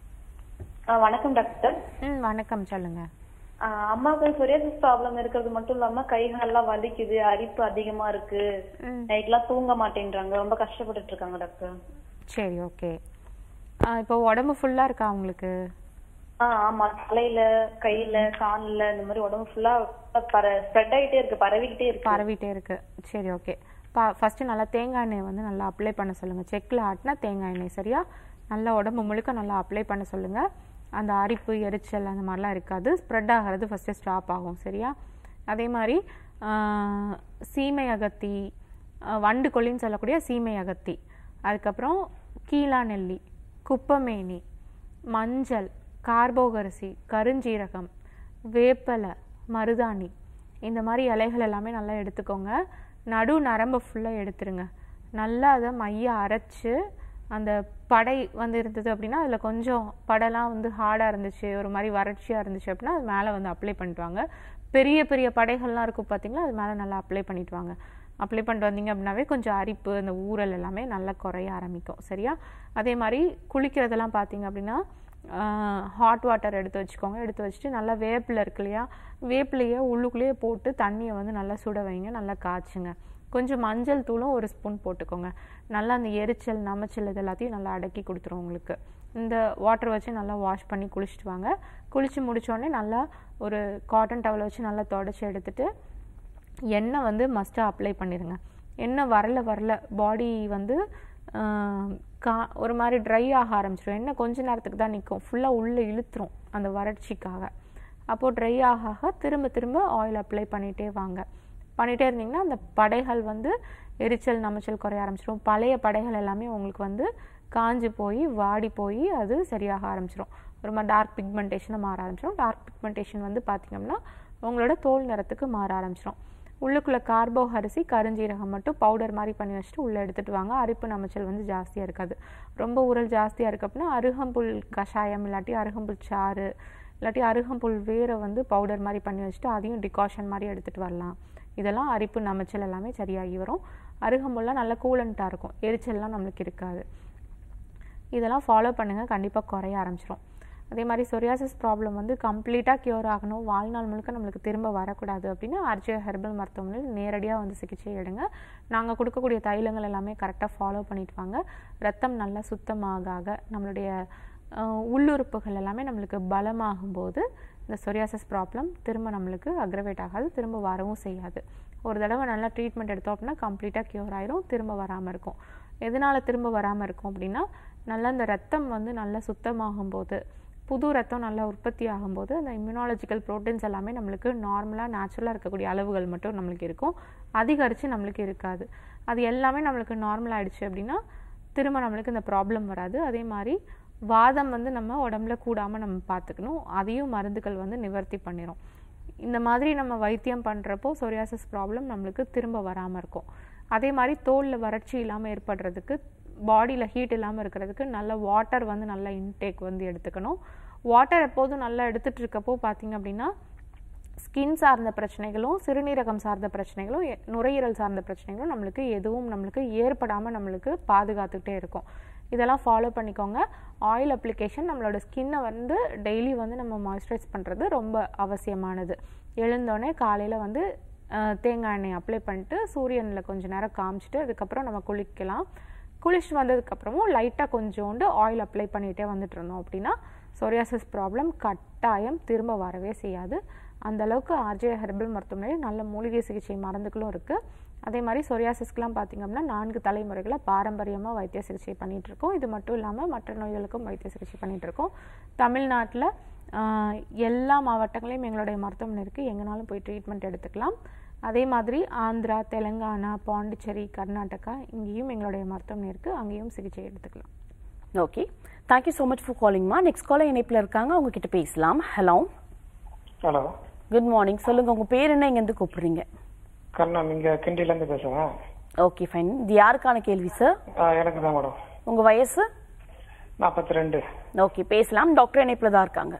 ஆ, வணக்கம் டாக்டர் ம் வணக்கம் சொல்லுங்க ஆ, அம்மாவுக்கு சொரியாசிஸ் ப்ராப்ளம் இருக்கிறது மட்டும் இல்லாம கை கால்லாம் வலிக்குது அரிப்பு அதிகமா இருக்கு ம் நைட்லாம் தூங்க மாட்டேன்றாங்க ரொம்ப கஷ்டப்பட்டுட்டு இருக்காங்க டாக்டர் சரி ஓகே இப்போ உடம்பு ஃபுல்லாக இருக்கா உங்களுக்கு ஆ ஆமா தலையில கையில கால்ல இந்த மாதிரி உடம்பு ஃபுல்லா பர ஸ்ப்ரெட் ஆயிட்டே இருக்கு பரவிக்கிட்டே இருக்கு பரவிட்டே இருக்கு சரி ஓகே பா ஃபஸ்ட்டு நல்லா தேங்காய் எண்ணெய் வந்து நல்லா அப்ளை பண்ண சொல்லுங்கள் செக்கில் ஆட்டினா தேங்காய் எண்ணெய் சரியா நல்லா உடம்பு முழுக்க நல்லா அப்ளை பண்ண சொல்லுங்கள் அந்த அரிப்பு எரிச்சல் அந்த மாதிரிலாம் இருக்காது ஸ்ப்ரெட் ஆகிறது ஃபஸ்ட்டு ஸ்டாப் ஆகும் சரியா அதே மாதிரி ஆஹ், சீமை அகத்தி ஆஹ், வண்டு கொல்லின்னு சொல்லக்கூடிய சீமை அகத்தி அதுக்கப்புறம் கீழா நெல்லி குப்பமேனி மஞ்சள் கார்போகரிசி கருஞ்சீரகம் வேப்பலை மருதாணி இந்த மாதிரி இலைகள் எல்லாமே நல்லா எடுத்துக்கோங்க நடு நரம்பை ஃபுல்லாக எடுத்துருங்க நல்லா அதை மைய அரைச்சு அந்த படை வந்து இருந்தது அப்படின்னா அதில் கொஞ்சம் படைலாம் வந்து ஹார்டாக இருந்துச்சு ஒரு மாதிரி வறட்சியாக இருந்துச்சு அப்படின்னா அது மேலே வந்து அப்ளை பண்ணிட்டு வாங்க பெரிய பெரிய படைகள்லாம் இருக்கும் பார்த்தீங்களா அது மேலே நல்லா அப்ளை பண்ணிட்டு வாங்க அப்ளை பண்ணிட்டு வந்தீங்க அப்படின்னாவே கொஞ்சம் அரிப்பு அந்த ஊறல் எல்லாமே நல்லா குறைய ஆரம்பிக்கும் சரியா அதே மாதிரி குளிக்கிறதெல்லாம் பார்த்தீங்க அப்படின்னா ஹாட் வாட்டர் எடுத்து வச்சுக்கோங்க எடுத்து வச்சுட்டு நல்லா வேப்பில் இருக்கு இல்லையா வேப்பிலையே உள்ளுக்குள்ளேயே போட்டு தண்ணியை வந்து நல்லா சுட வைங்க நல்லா காய்ச்சுங்க கொஞ்சம் மஞ்சள் தூளும் ஒரு ஸ்பூன் போட்டுக்கோங்க நல்லா அந்த எரிச்சல் நமைச்சல் இது எல்லாத்தையும் நல்லா அடக்கி கொடுத்துரும் உங்களுக்கு இந்த வாட்டர் வச்சு நல்லா வாஷ் பண்ணி குளிச்சுட்டு வாங்க குளிச்சு முடிச்ச உடனே நல்லா ஒரு காட்டன் டவலை வச்சு நல்லா தொடச்சி எடுத்துட்டு எண்ணெய் வந்து மஸ்ட்டாக அப்ளை பண்ணிடுங்க எண்ணெய் வரல வரல பாடி வந்து ஆஹ், கா ஒரு மாதிரி ட்ரை ஆக ஆரம்பிச்சிடும் எண்ணெய் கொஞ்ச நேரத்துக்கு தான் நிற்கும் ஃபுல்லாக உள்ளே இழுத்துரும் அந்த வறட்சிக்காக அப்போது ட்ரை ஆக ஆக திரும்ப திரும்ப ஆயில் அப்ளை பண்ணிகிட்டே வாங்க பண்ணிகிட்டே இருந்தீங்கன்னா அந்த படைகள் வந்து எரிச்சல் நமைச்சல் குறைய ஆரம்பிச்சிடும் பழைய படைகள் எல்லாமே உங்களுக்கு வந்து காஞ்சு போய் வாடி போய் அது சரியாக ஆரம்பிச்சிடும் ஒரு மாதிரி டார்க் பிக்மெண்டேஷனாக மாற ஆரம்பிச்சிடும் டார்க் பிக்மெண்டேஷன் வந்து பார்த்தீங்கன்னா உங்களோட தோல் நிறத்துக்கு மாற ஆரம்பிச்சிடும் உள்ளுக்குள்ள கார்போ அரிசி கருஞ்சீரகம் மட்டும் பவுடர் மாதிரி பண்ணி வச்சுட்டு உள்ளே எடுத்துட்டு வாங்க அரிப்பு நமைச்சல் வந்து ஜாஸ்தியாக இருக்காது ரொம்ப உரல் ஜாஸ்தியாக இருக்கு அப்படின்னா அருகம்புல் கஷாயம் இல்லாட்டி அருகம்புல் சாறு இல்லாட்டி அருகம்புல் வேரை வந்து பவுடர் மாதிரி பண்ணி வச்சுட்டு அதையும் டிகாஷன் மாதிரி எடுத்துகிட்டு வரலாம் இதெல்லாம் அரிப்பு நமைச்சல் எல்லாமே சரியாகி வரும் அருகம்புல்லாம் நல்லா கூலண்ட்டாக இருக்கும் எரிச்சல்லாம் நம்மளுக்கு இருக்காது இதெல்லாம் ஃபாலோ பண்ணுங்கள் கண்டிப்பாக குறைய ஆரம்பிச்சிரும் அதே மாதிரி சொரியாசிஸ் ப்ராப்ளம் வந்து கம்ப்ளீட்டாக க்யூர் ஆகணும் வாழ்நாள் முழுக்க நம்மளுக்கு திரும்ப வரக்கூடாது அப்படின்னா ஆர்ஜே ஹெர்பல் மருத்துவமனையில் நேரடியாக வந்து சிகிச்சை எடுங்க நாங்கள் கொடுக்கக்கூடிய தைலங்கள் எல்லாமே கரெக்டாக ஃபாலோ பண்ணிட்டு வாங்க ரத்தம் நல்லா சுத்தமாக ஆக நம்மளுடைய அஹ், உள்ளுறுப்புகள் எல்லாமே நம்மளுக்கு பலமாகும் போது இந்த சொரியாசிஸ் ப்ராப்ளம் திரும்ப நம்மளுக்கு அக்ரவேட் ஆகாது திரும்ப வரவும் செய்யாது ஒரு தடவை நல்லா ட்ரீட்மெண்ட் எடுத்தோம் அப்படின்னா கம்ப்ளீட்டாக க்யூர் ஆயிரும் திரும்ப வராமல் இருக்கும் எதனால திரும்ப வராமல் இருக்கும் அப்படின்னா நல்லா இந்த ரத்தம் வந்து நல்லா சுத்தமாகும் போது புது ரத்தம் நல்லா உற்பத்தி ஆகும்போது அந்த இம்யூனாலஜிக்கல் ப்ரோட்டீன்ஸ் எல்லாமே நம்மளுக்கு நார்மலாக நேச்சுரலாக இருக்கக்கூடிய அளவுகள் மட்டும் நம்மளுக்கு இருக்கும் அதிகரித்து நம்மளுக்கு இருக்காது அது எல்லாமே நம்மளுக்கு நார்மல் ஆயிடுச்சு அப்படின்னா திரும்ப நம்மளுக்கு இந்த ப்ராப்ளம் வராது அதே மாதிரி வாதம் வந்து நம்ம உடம்புல கூடாமல் நம்ம பார்த்துக்கணும் அதையும் மருந்துகள் வந்து நிவர்த்தி பண்ணிடும் இந்த மாதிரி நம்ம வைத்தியம் பண்ணுறப்போ சொரியாசிஸ் ப்ராப்ளம் நம்மளுக்கு திரும்ப வராமல் இருக்கும் அதே மாதிரி தோலில் வறட்சி இல்லாமல் ஏற்படுறதுக்கு பாடியில் ஹீட் இல்லாமல் இருக்கிறதுக்கு நல்ல வாட்டர் வந்து நல்ல இன்டேக் வந்து எடுத்துக்கணும் வாட்டர் எப்போதும் நல்லா எடுத்துட்டு இருக்கப்போ பார்த்தீங்க அப்படின்னா ஸ்கின் சார்ந்த பிரச்சனைகளும் சிறுநீரகம் சார்ந்த பிரச்சனைகளும் எ- நுரையீரல் சார்ந்த பிரச்சனைகளும் நம்மளுக்கு எதுவும் நம்மளுக்கு ஏற்படாமல் நம்மளுக்கு பாதுகாத்துக்கிட்டே இருக்கும் இதெல்லாம் ஃபாலோ பண்ணிக்கோங்க ஆயில் அப்ளிகேஷன் நம்மளோட ஸ்கின்னை வந்து டெய்லி வந்து நம்ம மாய்ஸ்சரைஸ் பண்ணுறது ரொம்ப அவசியமானது எழுந்தோடனே காலையில் வந்து அஹ், தேங்காய் எண்ணெய் அப்ளை பண்ணிட்டு சூரியனில் கொஞ்ச நேரம் காமிச்சிட்டு அதுக்கப்புறம் நம்ம குளிக்கலாம் குளிச்சுட்டு வந்ததுக்கப்புறமும் லைட்டாக கொஞ்சோண்டு ஆயில் அப்ளை பண்ணிகிட்டே வந்துட்டு இருந்தோம் அப்படின்னா சொரியாசிஸ் ப்ராப்ளம் கட்டாயம் திரும்ப வரவே செய்யாது அந்த அளவுக்கு ஆர்ஜே ஹெர்பல் மருத்துவமனையில் நல்ல மூலிகை சிகிச்சை மருந்துகளும் இருக்குது அதே மாதிரி சொரியாசிஸ்க்கெலாம் பார்த்திங்க அப்படின்னா நான்கு தலைமுறைகளை பாரம்பரியமாக வைத்திய சிகிச்சை பண்ணிட்டு இருக்கோம் இது மட்டும் இல்லாமல் மற்ற நோய்களுக்கும் வைத்திய சிகிச்சை பண்ணிட்டு இருக்கோம் தமிழ்நாட்டில் ஆஹ், எல்லா மாவட்டங்களையும் எங்களுடைய மருத்துவமனை இருக்குது எங்கேனாலும் போய் ட்ரீட்மெண்ட் எடுத்துக்கலாம் அதே மாதிரி ஆந்திரா தெலுங்கானா பாண்டிச்சேரி கர்நாடகா இங்கேயும் எங்களுடைய மருத்துவமனை இருக்குது அங்கேயும் சிகிச்சை எடுத்துக்கலாம் okay thank you so much for காலிங்மா நெக்ஸ்ட் காலர் இணைப்பில் இருக்காங்க அவங்க கிட்ட பேசலாம் ஹலோ ஹலோ குட் மார்னிங் சொல்லுங்க உங்க பேர் என்ன இங்கேருந்து கூப்பிடுறீங்க கண்ணன் இங்க கிண்டில இருந்து பேசுறேன் ஓகே ஃபைன் இது யாருக்கான கேள்வி சார் ஆ, எனக்கு தான் மேடம் உங்க வயசு நாற்பத்தி ரெண்டு ஓகே பேசலாம் டாக்டர் இணைப்பில் தான் இருக்காங்க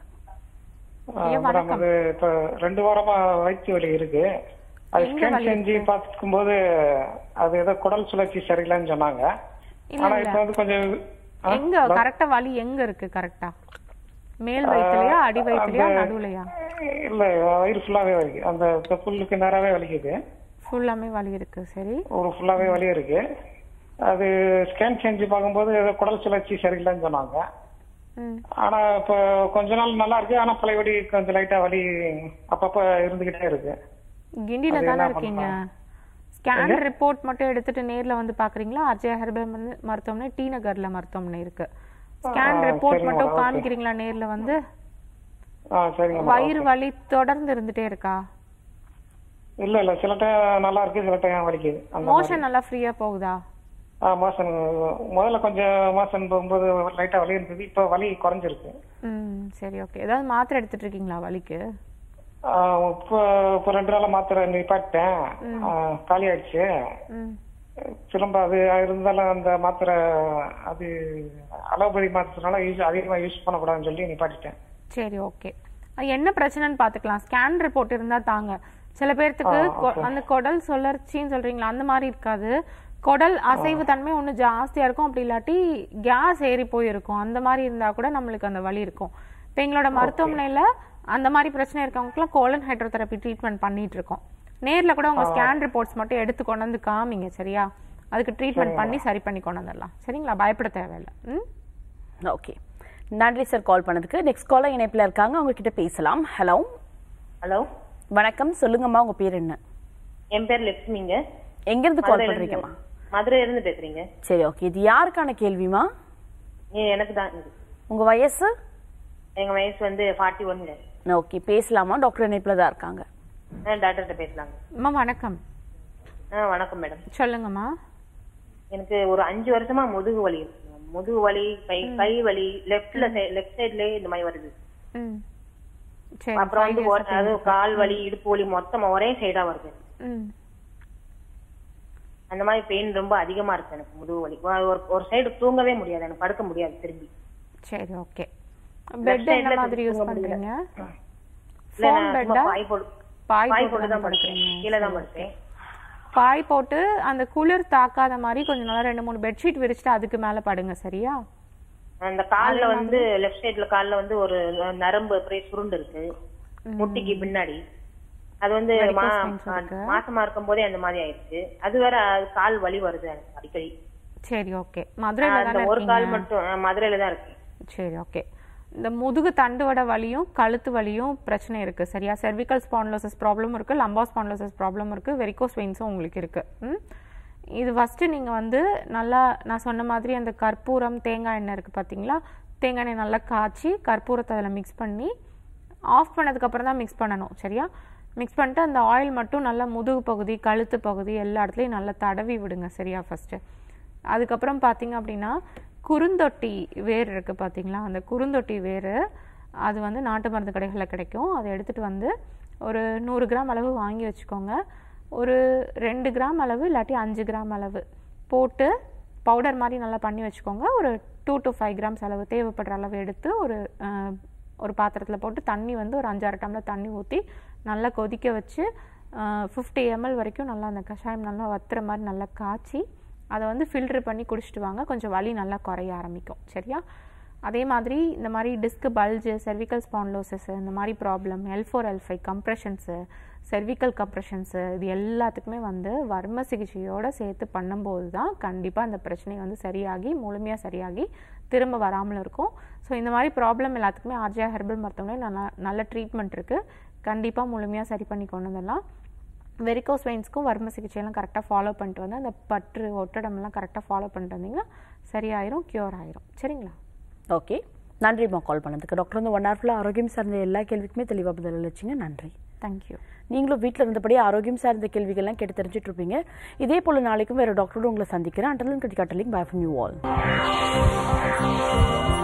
மேடம் அது இப்ப ரெண்டு வாரமா வயிற்று வலி இருக்கு அது ஸ்கேன் செஞ்சு பார்த்துக்கும் போது அது ஏதோ குடல் சுழற்சி சரியில்லைன்னு சொன்னாங்க ஆனா இப்ப வந்து கொஞ்சம் ஆ? எங்க கரெக்டா வலி எங்க இருக்கு கரெக்டா மேல் வயிற்றுலயா அடி வயிற்றுலயா நடுவுலயா இல்ல வயிறு ஃபுல்லாவே வலிக்கு அந்த புல்லுக்கு நேராவே வலிக்குது ஃபுல்லாமே வலி இருக்கு சரி ஒரு ஃபுல்லாவே வலி இருக்கு அது ஸ்கேன் செஞ்சு பார்க்கும்போது ஏதோ குடல் சுழற்சி சரியில்லைன்னு சொன்னாங்க ம் ஆனா இப்ப கொஞ்ச நாள் நல்லா இருக்கு ஆனா பழையபடி கொஞ்சம் லைட்டா வலி அப்பப்ப இருந்துகிட்டே இருக்கு கிண்டில அது தானே என்ன இருக்கீங்க பண்ணலாம்? ஸ்கேன் ரிப்போர்ட் மட்டும் எடுத்துட்டு நேர்ல வந்து பாக்குறீங்களா அர்ஜயா ஹெர்பல் மருந்து- மருத்துவமனை டி நகர்ல மருத்துவமனை இருக்கு ஸ்கேன் ஆ, ரிப்போர்ட் சரிங்க மட்டும் madam, okay. காமிக்கிறீங்களா நேர்ல வந்து ஆ சரிங்க madam, வயிறு okay. வலி தொடர்ந்து இருந்துட்டே இருக்கா இல்ல இல்ல சில டைம் நல்லா இருக்கு சில டைம் வலிக்குது அந்த மாதிரி. மோஷன் நல்லா ஃப்ரீயா போகுதா ஆ மாசம் முதல்ல கொஞ்சம் மாசம் போகும்போது லைட்டா வலி இருந்தது இப்ப வலி குறைஞ்சிருக்கு ம் சரி ஓகே ஏதாவது மாத்திரை எடுத்துட்டு இருக்கீங்களா வலிக்கு ஆ, இப்போ இப்போ ரெண்டு நாளா மாத்திரை நிப்பாட்டேன் ஆ, காலி ஆயிடுச்சு ம் திரும்ப அது இருந்தாலும் அந்த மாத்திரை அது அலோபதி மாத்திரனால யூஸ் அதிகமா யூஸ் பண்ணக்கூடாதுன்னு சொல்லி நிப்பாட்டிட்டேன் சரி ஓகே அது என்ன பிரச்சனைன்னு பார்த்துக்கலாம் ஸ்கேன் ரிப்போர்ட் இருந்தால் தாங்க சில பேர்த்துக்கு கொ- அந்த குடல் சுழற்சின்னு சொல்றீங்களா அந்த மாதிரி இருக்காது குடல் அசைவு தன்மை ஒன்று ஜாஸ்தியா இருக்கும் அப்படி இல்லாட்டி கேஸ் ஏறி போயிருக்கும் அந்த மாதிரி இருந்தா கூட நம்மளுக்கு அந்த வலி இருக்கும் இப்போ எங்களோட மருத்துவமனையில அந்த மாதிரி பிரச்சனை இருக்கவங்களுக்குலாம் கோலன் ஹைட்ரோதெரப்பி ட்ரீட்மெண்ட் பண்ணிட்டு இருக்கோம் நேர்ல கூட உங்க ஸ்கேன் ரிப்போர்ட்ஸ் மட்டும் எடுத்து கொண்டு வந்து காமிங்க சரியா அதுக்கு ட்ரீட்மெண்ட் பண்ணி சரி பண்ணி கொண்டு வந்துடலாம் சரிங்களா பயப்பட தேவையில்லை ம் ஓகே நன்றி சார் கால் பண்ணதுக்கு நெக்ஸ்ட் காலர் இணைப்பில் இருக்காங்க அவங்க கிட்ட பேசலாம் ஹலோ ஹலோ வணக்கம் சொல்லுங்கம்மா உங்க பேர் என்ன என் பேர் லட்சுமிங்க எங்க இருந்து கால் மதுரையில பண்றீங்கம்மா இருந்து- மதுரையில இருந்து பேசுறீங்க சரி ஓகே இது யாருக்கான கேள்விமா ஏ, எனக்கு தான் இது. உங்க வயசு எங்க வயசு வந்து ஃபார்ட்டி ஒன்ங்க ஓகே பேசலாமா டாக்டர் இணைப்பில் தான் இருக்காங்க டாக்டர்கிட்ட பேசலாங்க அம்மா வணக்கம் ஆ வணக்கம் மேடம் சொல்லுங்கம்மா எனக்கு ஒரு அஞ்சு வருஷமா முதுகு வலி இருக்கு ma'am. முதுகு வலி கை கை வலி லெஃப்ட்ல லெஃப்ட் சைட்லயே இந்த மாதிரி வருது ம் சரி அப்புறம் வந்து ஒரு- அது கால் வலி இடுப்பு வலி மொத்தமா ஒரே சைடா வருது ம் அந்த மாதிரி பெயின் ரொம்ப அதிகமா இருக்கு எனக்கு முதுகு வலி ஒரு- ஒரு- ஒரு சைடு தூங்கவே முடியாது எனக்கு படுக்க முடியாது திரும்பி சரி ஓகே Left பெட் side என்ன ல மாதிரி யூஸ் தூங்க முடியல. பண்றீங்க இல்ல ஃபோம் நான் பெட்டா சும்மா பாய் போடு பாய் பாய் போட்டு போட்டு தான் தான் படுப்பேன் படுக்கிறீங்க கீழே தான் படுப்பேன் பாய் போட்டு அந்த குளிர் தாக்காத மாதிரி கொஞ்சம் நல்லா ரெண்டு மூணு பெட்ஷீட் விரிச்சிட்டு அதுக்கு மேல படுங்க சரியா அந்த கால்ல வந்து லெஃப்ட் சைடுல கால்ல வந்து ஒரு நரம்பு அப்படியே சுருண்டு இருக்கு முட்டிக்கு பின்னாடி அது வந்து மா- veins இருக்கு. மாசமா இருக்கும் போதே அந்த மாதிரி ஆயிடுச்சு அது வேற அது கால் வலி வருது எனக்கு அடிக்கடி சரி ஓகே மதுரையில அந்த தானே ஒரு கால் இருக்கீங்க மட்டும் ஆ, மதுரையில தான் இருக்கு சரி ஓகே இந்த முதுகு தண்டுவட வலியும் கழுத்து வலியும் பிரச்சனை இருக்கு சரியா செர்விக்கல் ஸ்பான்லோசஸ் ப்ராப்ளம் இருக்கு லம்பா ஸ்பான்லோசஸ் ப்ராப்ளம் இருக்கு வெரிகோஸ் வெயின்ஸும் உங்களுக்கு இருக்கு ம்? இது ஃபர்ஸ்ட் நீங்க வந்து நல்லா நான் சொன்ன மாதிரி அந்த கற்பூரம் தேங்காய் எண்ணெய் இருக்கு பாத்தீங்களா தேங்காய் எண்ணெய் நல்லா காய்ச்சி கற்பூரத்தை அதில் மிக்ஸ் பண்ணி ஆஃப் பண்ணதுக்கு அப்புறம் தான் மிக்ஸ் பண்ணணும் சரியா மிக்ஸ் பண்ணிட்டு அந்த ஆயில் மட்டும் நல்லா முதுகு பகுதி கழுத்து பகுதி எல்லா இடத்துலையும் நல்லா தடவி விடுங்க சரியா ஃபர்ஸ்ட் அதுக்கப்புறம் பார்த்தீங்க அப்படின்னா குறுந்தொட்டி வேர் இருக்கு பார்த்தீங்களா அந்த குறுந்தொட்டி வேர் அது வந்து நாட்டு மருந்து கடைகளில் கிடைக்கும் அதை எடுத்துட்டு வந்து ஒரு நூறு கிராம் அளவு வாங்கி வச்சுக்கோங்க ஒரு ரெண்டு கிராம் அளவு இல்லாட்டி அஞ்சு கிராம் அளவு போட்டு பவுடர் மாதிரி நல்லா பண்ணி வச்சுக்கோங்க ஒரு டூ டு ஃபைவ் கிராம்ஸ் அளவு தேவைப்படுற அளவு எடுத்து ஒரு அஹ், ஒரு பாத்திரத்தில் போட்டு தண்ணி வந்து ஒரு அஞ்சாறு டம்ளர் தண்ணி ஊற்றி நல்லா கொதிக்க வச்சு ஃபிஃப்டி எம்எல் வரைக்கும் நல்லா அந்த கஷாயம் நல்லா வத்துற மாதிரி நல்லா காய்ச்சி அதை வந்து ஃபில்டர் பண்ணி குடிச்சிட்டு வாங்க கொஞ்சம் வலி நல்லா குறைய ஆரம்பிக்கும் சரியா அதே மாதிரி இந்த மாதிரி டிஸ்க் பல்ஜு cervical ஸ்பான்லோசஸ் இந்த மாதிரி problem L four L five compressions cervical compressions இது எல்லாத்துக்குமே வந்து வர்ம சிகிச்சையோட சேர்த்து பண்ணும்போது தான் கண்டிப்பாக அந்த பிரச்சனை வந்து சரியாகி முழுமையாக சரியாகி திரும்ப வராமல் இருக்கும் ஸோ இந்த மாதிரி ப்ராப்ளம் எல்லாத்துக்குமே ஆர்ஜியா ஹெர்பல் மருத்துவமனையில் நல்லா நல்ல ட்ரீட்மெண்ட் இருக்குது கண்டிப்பாக முழுமையாக சரி பண்ணி கொண்டு வந்துடலாம் வெரிகோஸ் வெயின்ஸ்க்கும் வர்ம சிகிச்சையெல்லாம் கரெக்டாக ஃபாலோ பண்ணிட்டு வந்து அந்த பற்று ஒட்டடமெல்லாம் கரெக்டாக ஃபாலோ பண்ணிட்டு வந்தீங்கன்னா சரியாயிரும் க்யூர் ஆயிரும் சரிங்களா ஓகே நன்றிம்மா கால் பண்ணதுக்கு டாக்டர் வந்து ஒன் ஹவர்ஃபுல்லாக ஆரோக்கியம் சார்ந்த எல்லா கேள்விக்குமே தெளிவாக பதில் அளிச்சிங்க நன்றி தேங்க்யூ நீங்களும் வீட்டில் இருந்தபடியே ஆரோக்கியம் சார்ந்த கேள்விகள்லாம் கேட்டு தெரிஞ்சுட்டு இருப்பீங்க இதே போல நாளைக்கும் வேற டாக்டரோட உங்களை சந்திக்கிறேன் அண்டர்லன் கட்டி காட்டலிங் பை ஃப்ரம் யூ ஆல்